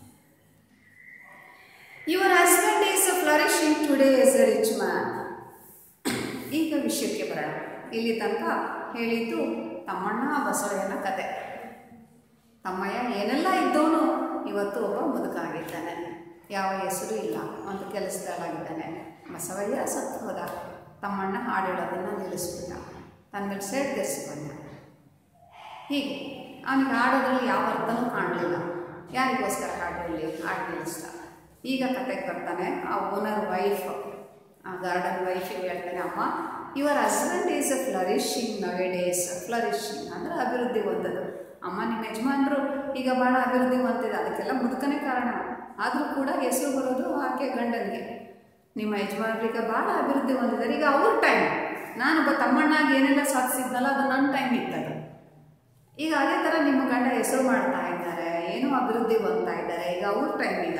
your husband is flourishing today as a rich man ಈಗ ವಿಷಯಕ್ಕೆ ಬರೋಣ ಇಲ್ಲಿ ತನಕ ಹೇಳಿದ್ದು ತಮ್ಮಣ್ಣ ಬಸವಯ್ಯನ ಕತೆ ತಮ್ಮಯ್ಯ ಏನೆಲ್ಲ ಇದ್ದವನು ಇವತ್ತು ಒಬ್ಬ ಮುದುಕ ಆಗಿದ್ದಾನೆ ಯಾವ ಹೆಸರು ಇಲ್ಲ ಒಂದು ಕೆಲಸದಲ್ಲಾಗಿದ್ದಾನೆ ಬಸವಯ್ಯ ಸತ್ತು ಹೋದ ತಮ್ಮಣ್ಣ ಹಾಡು ಹೇಳೋದನ್ನು ನಿಲ್ಲಿಸ್ಬಿಟ್ಟ ತನ್ನ ಸೈಡ್ ಧರಿಸ್ಕೊಂಡ ಹೀಗೆ ಅವನಿಗೆ ಹಾಡೋದ್ರಲ್ಲಿ ಯಾವ ಅರ್ಥನೂ ಕಾಣಲಿಲ್ಲ ಯಾರಿಗೋಸ್ಕರ ಹಾಡು ಹೇಳಿ ಹಾಡು ನಿಲ್ಲಿಸ್ದ ಈಗ ಕತೆಗೆ ಬರ್ತಾನೆ ಆ ಓನರ್ ವೈಫ್ ಆ ಗಾರ್ಡನ್ ವೈಫಿಗೆ ಹೇಳ್ತಾನೆ ಅಮ್ಮ your husband is a flourishing nowadays flourishing ಅಂದರೆ ಅಭಿವೃದ್ಧಿ ಹೊಂದದು ಅಮ್ಮ ನಿಮ್ಮ ಯಜಮಾನರು ಈಗ ಭಾಳ ಅಭಿವೃದ್ಧಿ ಹೊಂದಿದೆ ಅದಕ್ಕೆಲ್ಲ ಮುದುಕನೇ ಕಾರಣ ಆದರೂ ಕೂಡ ಹೆಸರು ಬರೋದು ಆಕೆ ಗಂಡನಿಗೆ ನಿಮ್ಮ ಯಜಮಾನರಿಗೆ ಭಾಳ ಅಭಿವೃದ್ಧಿ ಹೊಂದಿದ್ದಾರೆ ಈಗ ಅವ್ರ ಟೈಮ್ ನಾನೊಬ್ಬ ತಮ್ಮಣ್ಣಾಗಿ ಏನೆಲ್ಲ ಸಾಧಿಸಿದ್ನಲ್ಲ ಅದು ನನ್ನ ಟೈಮ್ ಇತ್ತದು ಈಗ ಅದೇ ಥರ ನಿಮ್ಮ ಗಂಡ ಹೆಸರು ಮಾಡ್ತಾ ಇದ್ದಾರೆ ಏನೋ ಅಭಿವೃದ್ಧಿ ಹೊಂದ್ತಾ ಇದ್ದಾರೆ ಈಗ ಅವ್ರ ಟೈಮ್ ಈಗ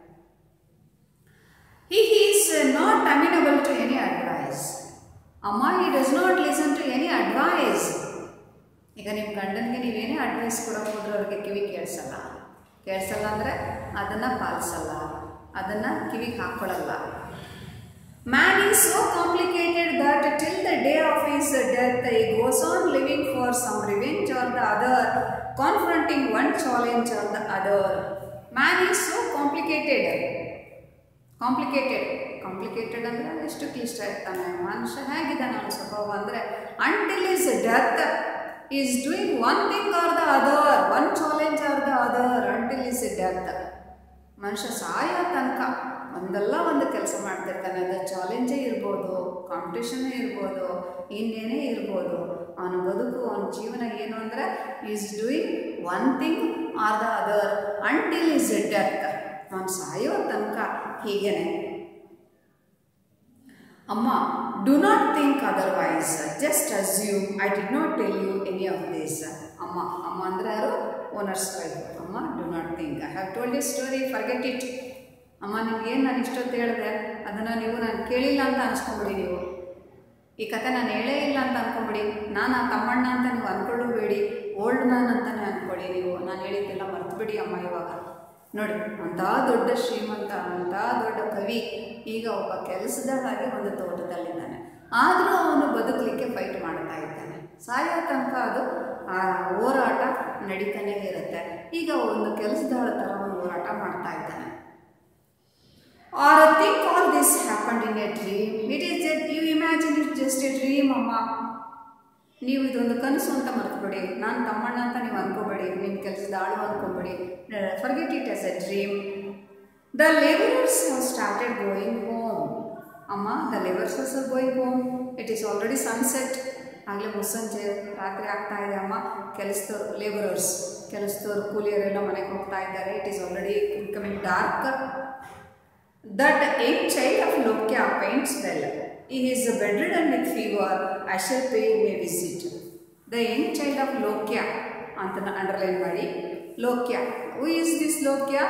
he is not amenable to any advice ಅಮ್ಮ he does not listen to any advice ಈಗ ನಿಮ್ಮ ಗಂಡನಿಗೆ ನೀವೇನೇ ಅಡ್ವೈಸ್ ಕೊಡೋಕೆ ಹೋದ್ರೆ ಅವ್ರಿಗೆ ಕಿವಿ ಕೇಳಿಸಲ್ಲ ಕೇಳಿಸಲ್ಲ ಅಂದರೆ ಅದನ್ನು ಪಾಲಿಸಲ್ಲ ಅದನ್ನು ಕಿವಿಗೆ ಹಾಕ್ಕೊಳ್ಳಲ್ಲ man is so complicated that till the day of his death he goes on living for some revenge or the other confronting one challenge or the other man is so complicated complicated complicated ಅಂದರೆ ಎಷ್ಟು ಕ್ಲಿಷ್ಟ ಇರ್ತಾನೆ ಮನುಷ್ಯ ಹೇಗಿದ್ದಾನೆ ಅವನ ಸ್ವಭಾವ ಅಂದರೆ until his death he's doing one thing or the other one challenge or the other until his death ಮನುಷ್ಯ ಸಾಯೋ ತನಕ ಒಂದಲ್ಲ ಒಂದು ಕೆಲಸ ಮಾಡ್ತಿರ್ತಾನೆ ಅದು ಚಾಲೆಂಜೇ ಇರ್ಬೋದು ಕಾಂಪಿಟೇಷನ್ನೇ ಇರ್ಬೋದು ಇನ್ನೇನೇ ಇರ್ಬೋದು ಅವನ ಬದುಕು ಅವನ ಜೀವನ ಏನು ಅಂದರೆ he's doing one thing or the other until his death ಅವನು ಸಾಯೋ ತನಕ ಹೀಗೇನೆ ಅಮ್ಮ do not think otherwise just assume I did not tell you any of this ಅಮ್ಮ ಅಮ್ಮ ಅಂದರೆ ಯಾರು ಓನರ್ಸ್ ವೈಫ್ ಅಮ್ಮ do not think I have told it story forget it ಅಮ್ಮ ನಿಮ್ಗೇನು ನಾನು ಇಷ್ಟೊತ್ತು ಹೇಳಿದೆ ಅದನ್ನು ನೀವು ನಾನು ಕೇಳಿಲ್ಲ ಅಂತ ಅನ್ಸ್ಕೊಂಬಿಡಿ ನೀವು ಈ ಕತೆ ನಾನು ಹೇಳೇ ಇಲ್ಲ ಅಂತ ಅನ್ಕೊಂಬಿಡಿ ನಾನು ಆ ತಮ್ಮಣ್ಣ ಅಂತ ನೀವು ಅಂದ್ಕೊಳ್ಳಬೇಡಿ ಓಲ್ಡ್ ಮ್ಯಾನ್ ಅಂತಲೇ ಅಂದ್ಕೊಳ್ಳಿ ನೀವು ನಾನು ಹೇಳಿದ್ದೆಲ್ಲ ಮರ್ತುಬಿಡಿ ಅಮ್ಮ ಇವಾಗ ನೋಡಿ ಅಂಥ ದೊಡ್ಡ ಶ್ರೀಮಂತ ಅಂಥ ದೊಡ್ಡ ಕವಿ ಈಗ ಒಬ್ಬ ಕೆಲಸದಾಗಿ ಒಂದು ತೋಟದಲ್ಲಿದ್ದಾನೆ ಆದರೂ ಅವನು ಬದುಕಲಿಕ್ಕೆ ಫೈಟ್ ಮಾಡ್ತಾ ಇದ್ದಾನೆ ಸಾಯೋ ತನಕ ಅದು ಆ ಹೋರಾಟ ನಡೀತಾನೇ ಇರುತ್ತೆ ಈಗ ಒಂದು ಕೆಲಸದಾಳ ಥರ ಅವನು ಹೋರಾಟ ಮಾಡ್ತಾ ಇದ್ದಾನೆ or think all this happened in a dream it is as you imagine it just a dream ಅಮ್ಮ ನೀವು ಇದೊಂದು ಕನಸು ಅಂತ ಮರ್ತ್ಬಿಡಿ ನಾನು ತಮ್ಮಣ್ಣ ಅಂತ ನೀವು ಅನ್ಕೋಬೇಡಿ ನಿಮ್ಮ ಕೆಲಸದ ಆಳು ಅನ್ಕೋಬೇಡಿ forget it as a dream the labourers have started going home ಅಮ್ಮ the labourers are going home it is already sunset ಆಗಲೇ ಮುಸ್ಸಂಜೆ ರಾತ್ರಿ ಆಗ್ತಾ ಇದೆ ಅಮ್ಮ ಕೆಲಸದವ್ರು ಲೇಬರರ್ಸ್ ಕೆಲಸದವ್ರು ಕೂಲಿಯರೆಲ್ಲ ಮನೆಗೆ ಹೋಗ್ತಾ ಇದ್ದಾರೆ it is already coming dark that young child of Lokya paints well he is bedridden with fever, I shall pay him a visit. The young child of Lokya ಅಂತ ಅಂಡರ್ಲೈನ್ ಮಾಡಿ Lokya who is this Lokya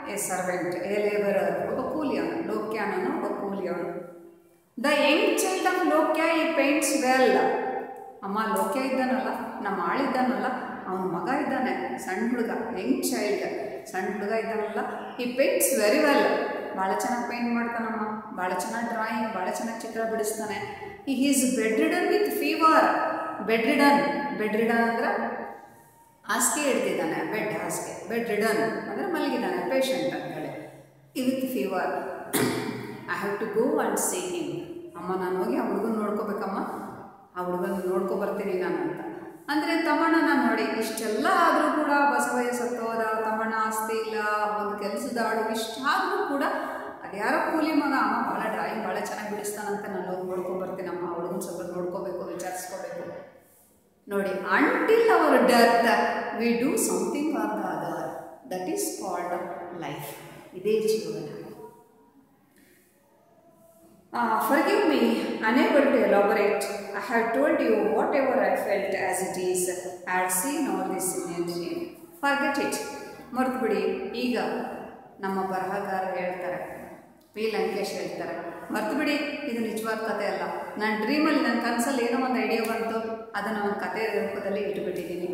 a servant a labourer ಒಬ್ಬ ಕೂಲಿಯವನು ಲೋಕ್ಯಾನನು ಒಬ್ಬ ಕೂಲಿಯವನು the young child of Lokya he paints well ಅಮ್ಮ ಲೋಕ್ಯ ಇದ್ದಾನಲ್ಲ ನಮ್ಮ ಆಳಿದ್ದಾನಲ್ಲ ಅವನ ಮಗ ಇದ್ದಾನೆ ಸಣ್ಣ ಹುಡುಗ ಯಂಗ್ ಚೈಲ್ಡ್ ಸಣ್ಣ ಹುಡುಗ ಇದ್ದಾನಲ್ಲ ಈ ಪೇಂಟ್ಸ್ ವೆರಿ ವೆಲ್ ಭಾಳ ಚೆನ್ನಾಗಿ ಪೇಂಟ್ ಮಾಡ್ತಾನಮ್ಮ ಭಾಳ ಚೆನ್ನಾಗಿ ಡ್ರಾಯಿಂಗ್ ಭಾಳ ಚೆನ್ನಾಗಿ ಚಿತ್ರ ಬಿಡಿಸ್ತಾನೆ he is bedridden with fever bedridden bedridden ಅಂದ್ರೆ ಹಾಸಿಗೆ ಹಿಡ್ದಿದ್ದಾನೆ ಬೆಡ್ ಹಾಸಿಗೆ ಬೆಡ್ ರಿಡನ್ ಅಂದರೆ ಮಲಗಿದ್ದಾನೆ ಪೇಷಂಟ್ ಅಂತೇಳಿ with fever I have to go and see him ಅಮ್ಮ ನಾನು ಹೋಗಿ ಆ ಹುಡುಗನ ನೋಡ್ಕೋಬೇಕಮ್ಮ ಆ ಹುಡುಗನ ನೋಡ್ಕೊ ಬರ್ತೀನಿ ನಾನು ಅಂತ ಅಂದರೆ ತಮ್ಮಣ್ಣನ ನೋಡಿ ಇಷ್ಟೆಲ್ಲ ಆದರೂ ಕೂಡ ಬಸವಯ್ಯ ಸತ್ತೋದ ತಮ್ಮಣ್ಣ ಆಸ್ತಿ ಇಲ್ಲ ಒಂದು ಕೆಲಸದ ಆಳು ಇಷ್ಟಾದರೂ ಕೂಡ ಅದ್ಯಾರೋ ಕೂಲಿ ಮಗ ಅಮ್ಮ ಭಾಳ ಡ್ರಾಯಿಂಗ್ ಭಾಳ ಚೆನ್ನಾಗಿ ಬಿಡಿಸ್ತಾನಂತ ನಾನು ಹೋಗಿ ನೋಡ್ಕೊ ಬರ್ತೀನಮ್ಮ ಆ ಹುಡುಗನ ಸ್ವಲ್ಪ ನೋಡ್ಕೋಬೇಕು ವಿಚಾರಿಸ್ಕೋಬೇಕು ನೋಡಿ until our death we do something or the other that is called life ಇದೇ ಜೀವನ forgive me unable to elaborate I have told you whatever I felt as it is I had seen all this in dream forget it ಮರ್ತು ಬಿಡಿ ಈಗ ನಮ್ಮ ಬರಹಗಾರರು ಹೇಳ್ತಾರೆ ಪಿ ಲಂಕೇಶ್ ಹೇಳ್ತಾರೆ ಮರ್ತು ಬಿಡಿ ಇದು ನಿಜವಾದ ಕತೆ ಅಲ್ಲ ನನ್ನ ಡ್ರೀಮಲ್ಲಿ ನನ್ನ ಕನಸಲ್ಲಿ ಏನೋ ಒಂದು ಐಡಿಯಾ ಬಂತು ಅದನ್ನು ಒಂದು ಕತೆ ರೂಪದಲ್ಲಿ ಇಟ್ಬಿಟ್ಟಿದ್ದೀನಿ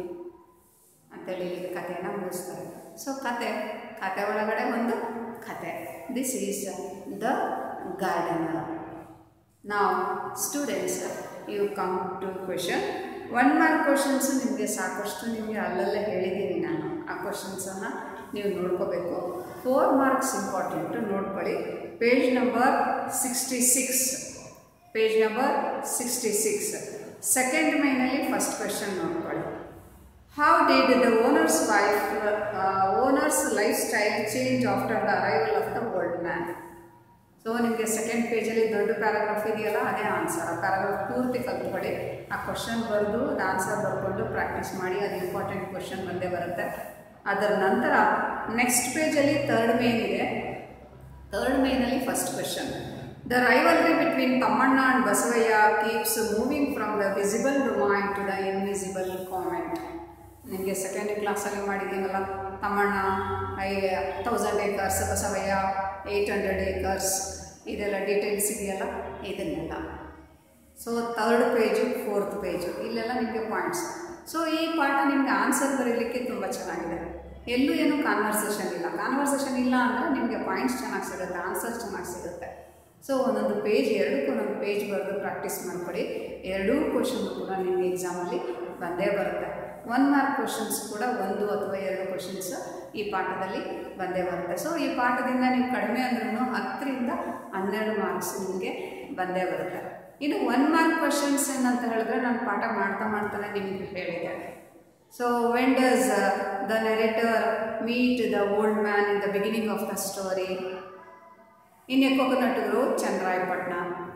ಅಂತೇಳಿ ಇಲ್ಲಿ ಕಥೆಯನ್ನು ಮುಗಿಸ್ತಾರೆ ಸೊ ಕತೆ ಕತೆ ಒಳಗಡೆ ಒಂದು ಕತೆ ದಿಸ್ ಈಸ್ ದ ಗಾರ್ಡನರ್ ನಾವು students you come to question one mark questions ನಿಮಗೆ ಸಾಕಷ್ಟು ನಿಮಗೆ ಅಲ್ಲಲ್ಲೇ ಹೇಳಿದ್ದೀನಿ ನಾನು ಆ ಕ್ವಶನ್ಸನ್ನು ನೀವು ನೋಡ್ಕೋಬೇಕು ಫೋರ್ ಮಾರ್ಕ್ಸ್ ಇಂಪಾರ್ಟೆಂಟು ನೋಡ್ಕೊಳ್ಳಿ page number sixty six page number sixty six second ಮೈನಲ್ಲಿ ಫಸ್ಟ್ ಕ್ವೆಶನ್ ನೋಡ್ಕೊಳ್ಳಿ how did the owner's wife owner's lifestyle change after the arrival of the old man so ನಿಮಗೆ ಸೆಕೆಂಡ್ ಪೇಜಲ್ಲಿ ದೊಡ್ಡ ಪ್ಯಾರಾಗ್ರಾಫ್ ಇದೆಯಲ್ಲ ಅದೇ ಆನ್ಸರ್ ಆ ಪ್ಯಾರಾಗ್ರಾಫ್ ಪೂರ್ತಿ ಕಲ್ತ್ಕೊಳ್ಳಿ ಆ ಕ್ವಶನ್ ಬರೆದು ಅದು ಆನ್ಸರ್ ಬರ್ಕೊಂಡು ಪ್ರಾಕ್ಟೀಸ್ ಮಾಡಿ ಅದು ಇಂಪಾರ್ಟೆಂಟ್ ಕ್ವಶನ್ ಬಂದೇ ಬರುತ್ತೆ ಅದರ ನಂತರ ನೆಕ್ಸ್ಟ್ ಪೇಜಲ್ಲಿ ಥರ್ಡ್ ಮೇನ್ ಇದೆ ಥರ್ಡ್ ಮೇನಲ್ಲಿ first question the rivalry between Tammanna and Basavaiah keeps moving from the visible domain to the invisible comment ನಿಮಗೆ ಸೆಕೆಂಡ್ ಕ್ಲಾಸಲ್ಲಿ ಮಾಡಿದ್ದೀನಲ್ಲ Tammanna a thousand acres Basavaiah eight hundred acres ಇದೆಲ್ಲ ಡೀಟೇಲ್ಸ್ ಇದೆಯಲ್ಲ ಇದನ್ನೆಲ್ಲ so third page fourth page ಇಲ್ಲೆಲ್ಲ ನಿಮಗೆ ಪಾಯಿಂಟ್ಸ್ ಸೊ ಈ ಪಾಠ ನಿಮಗೆ ಆನ್ಸರ್ ಬರೀಲಿಕ್ಕೆ ತುಂಬ ಚೆನ್ನಾಗಿದೆ ಎಲ್ಲೂ ಏನು ಕಾನ್ವರ್ಸೇಷನ್ ಇಲ್ಲ ಕಾನ್ವರ್ಸೇಷನ್ ಇಲ್ಲ ಅಂದರೆ ನಿಮಗೆ ಪಾಯಿಂಟ್ಸ್ ಚೆನ್ನಾಗಿ ಸಿಗುತ್ತೆ ಆನ್ಸರ್ಸ್ ಚೆನ್ನಾಗಿ ಸಿಗುತ್ತೆ ಸೊ ಒಂದೊಂದು ಪೇಜ್ ಎರಡಕ್ಕೂ ಒಂದೊಂದು ಪೇಜ್ ಬರೆದು ಪ್ರಾಕ್ಟೀಸ್ ಮಾಡಿಕೊಡಿ ಎರಡೂ ಕ್ವಶನ್ ಕೂಡ ನಿಮಗೆ ಎಕ್ಸಾಮಲ್ಲಿ ಬಂದೇ ಬರುತ್ತೆ ಒನ್ ಮಾರ್ಕ್ ಕ್ವಶನ್ಸ್ ಕೂಡ ಒಂದು ಅಥವಾ ಎರಡು ಕ್ವಶನ್ಸ್ ಈ ಪಾಠದಲ್ಲಿ ಬಂದೇ ಬರುತ್ತೆ ಸೊ ಈ ಪಾಠದಿಂದ ನೀವು ಕಡಿಮೆ ಅಂದ್ರೂ ಹತ್ತರಿಂದ ಹನ್ನೆರಡು ಮಾರ್ಕ್ಸ್ ನಿಮಗೆ ಬಂದೇ ಬರುತ್ತೆ ಇನ್ನು ಒನ್ ಮಾರ್ಕ್ ಕ್ವಶನ್ಸ್ ಏನಂತ ಹೇಳಿದ್ರೆ ನಾನು ಪಾಠ ಮಾಡ್ತಾ ಮಾಡ್ತಾನೆ ನಿಮಗೆ ಹೇಳಿದೆ so when does the narrator meet the old man in the beginning of the story in a coconut grove Chandrayapattana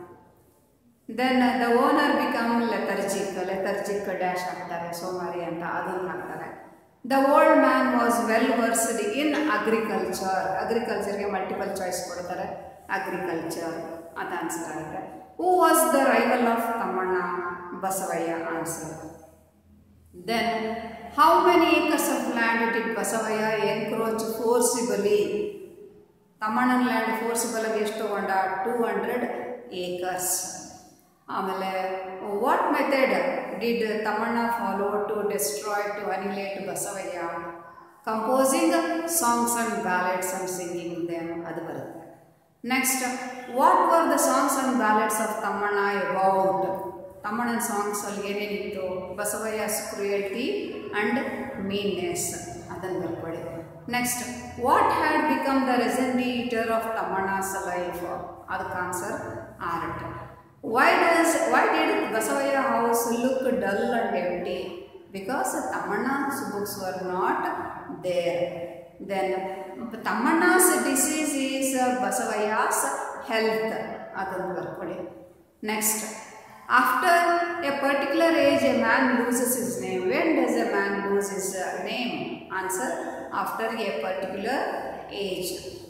then the owner become lethargic lethargic dash ಹಾಕ್ತಾರೆ ಸೋಮಾರಿ ಅಂತ ಅದನ್ನು ಹಾಕ್ತಾರೆ the old man was well versed in agriculture ಅಗ್ರಿಕಲ್ಚರ್ಗೆ ಮಲ್ಟಿಪಲ್ ಚಾಯ್ಸ್ ಕೊಡ್ತಾರೆ ಅಗ್ರಿಕಲ್ಚರ್ ಅದು ಆನ್ಸರ್ ಆಗುತ್ತೆ who was the rival of Tammanna Basavaiah answer then how many acres of land did Basavaiah encroach forcibly ತಮ್ಮಣ್ಣನ land ಫೋರ್ಸಿಬಲಾಗಿ ಎಷ್ಟು ತಗೊಂಡ ಟೂ ಹಂಡ್ರೆಡ್ ಏಕರ್ಸ್ ಆಮೇಲೆ what method did Tammanna follow to destroy to annihilate Basavaiah composing songs and ballets and singing them ಅದು ಬರುತ್ತೆ next what were the songs and ballets of Tammanna about ತಮ್ಮಣ್ಣನ ಸಾಂಗ್ಸಲ್ಲಿ ಏನೇನಿತ್ತು ಬಸವಯ್ಯಸ್ ಕ್ರಿಯೇಟಿ ಆ್ಯಂಡ್ ಮೀನ್ನೆಸ್ ಅದನ್ನು ಬರ್ಕೊಳ್ಳಿ next what had become the raison d'être of Tammanna's life ಅದಕ್ಕೆ answer art why does why did Basavaiah house look dull and empty because Tammanna's books were not there then Tammanna's disease is Basavaiah's health ಅದನ್ನು ಬರ್ಕೊಳ್ಳಿ next after a particular age a man loses his name when does a man lose his name answer after a particular age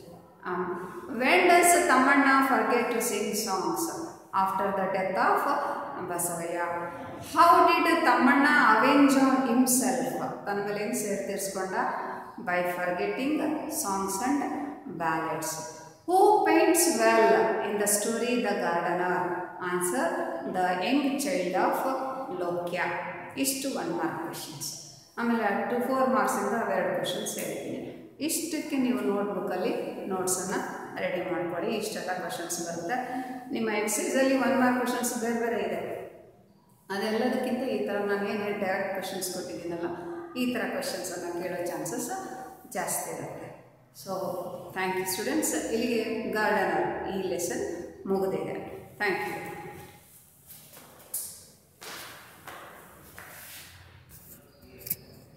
when does Tammanna forget to sing songs after the death of Basavaiah how did Tammanna avenge on himself ತನ್ನ ಮೇಲೆ ಹೆಂಗೆ ಸೇರ್ ತೀರಿಸ್ಕೊಂಡ by forgetting songs and ballets who paints well in the story the gardener answer the young child of Lokya ಇಷ್ಟು ಒನ್ ಮಾರ್ಕ್ ಕ್ವೆಶನ್ಸ್ ಆಮೇಲೆ ಟು ಫೋರ್ ಮಾರ್ಕ್ಸಿಂದ ಅವೆರಡು ಕ್ವೆಶನ್ಸ್ ಹೇಳಿದ್ದೀನಿ ಇಷ್ಟಕ್ಕೆ ನೀವು ನೋಟ್ಬುಕ್ಕಲ್ಲಿ ನೋಟ್ಸನ್ನು ರೆಡಿ ಮಾಡ್ಕೊಳ್ಳಿ ಇಷ್ಟೆಲ್ಲ ಕ್ವಶನ್ಸ್ ಬರುತ್ತೆ ನಿಮ್ಮ ಎಕ್ಸೈಸಲ್ಲಿ ಒನ್ ಮಾರ್ಕ್ ಕ್ವಶನ್ಸ್ ಬೇರೆ ಬೇರೆ ಇದೆ ಅದೆಲ್ಲದಕ್ಕಿಂತ ಈ ಥರ ನಾನು ಏನು ಹೇಳಿ ಡೈರೆಕ್ಟ್ ಕ್ವಶನ್ಸ್ ಕೊಟ್ಟಿದ್ದೀನಲ್ಲ ಈ ಥರ ಕ್ವಶನ್ಸನ್ನು ಕೇಳೋ ಚಾನ್ಸಸ್ ಜಾಸ್ತಿ ಇರುತ್ತೆ ಸೊ ಥ್ಯಾಂಕ್ ಯು ಸ್ಟೂಡೆಂಟ್ಸ್ ಇಲ್ಲಿಗೆ ಗಾರ್ಡನರ್ ಈ ಲೆಸನ್ ಮುಗಿದಿದೆ ಥ್ಯಾಂಕ್ ಯು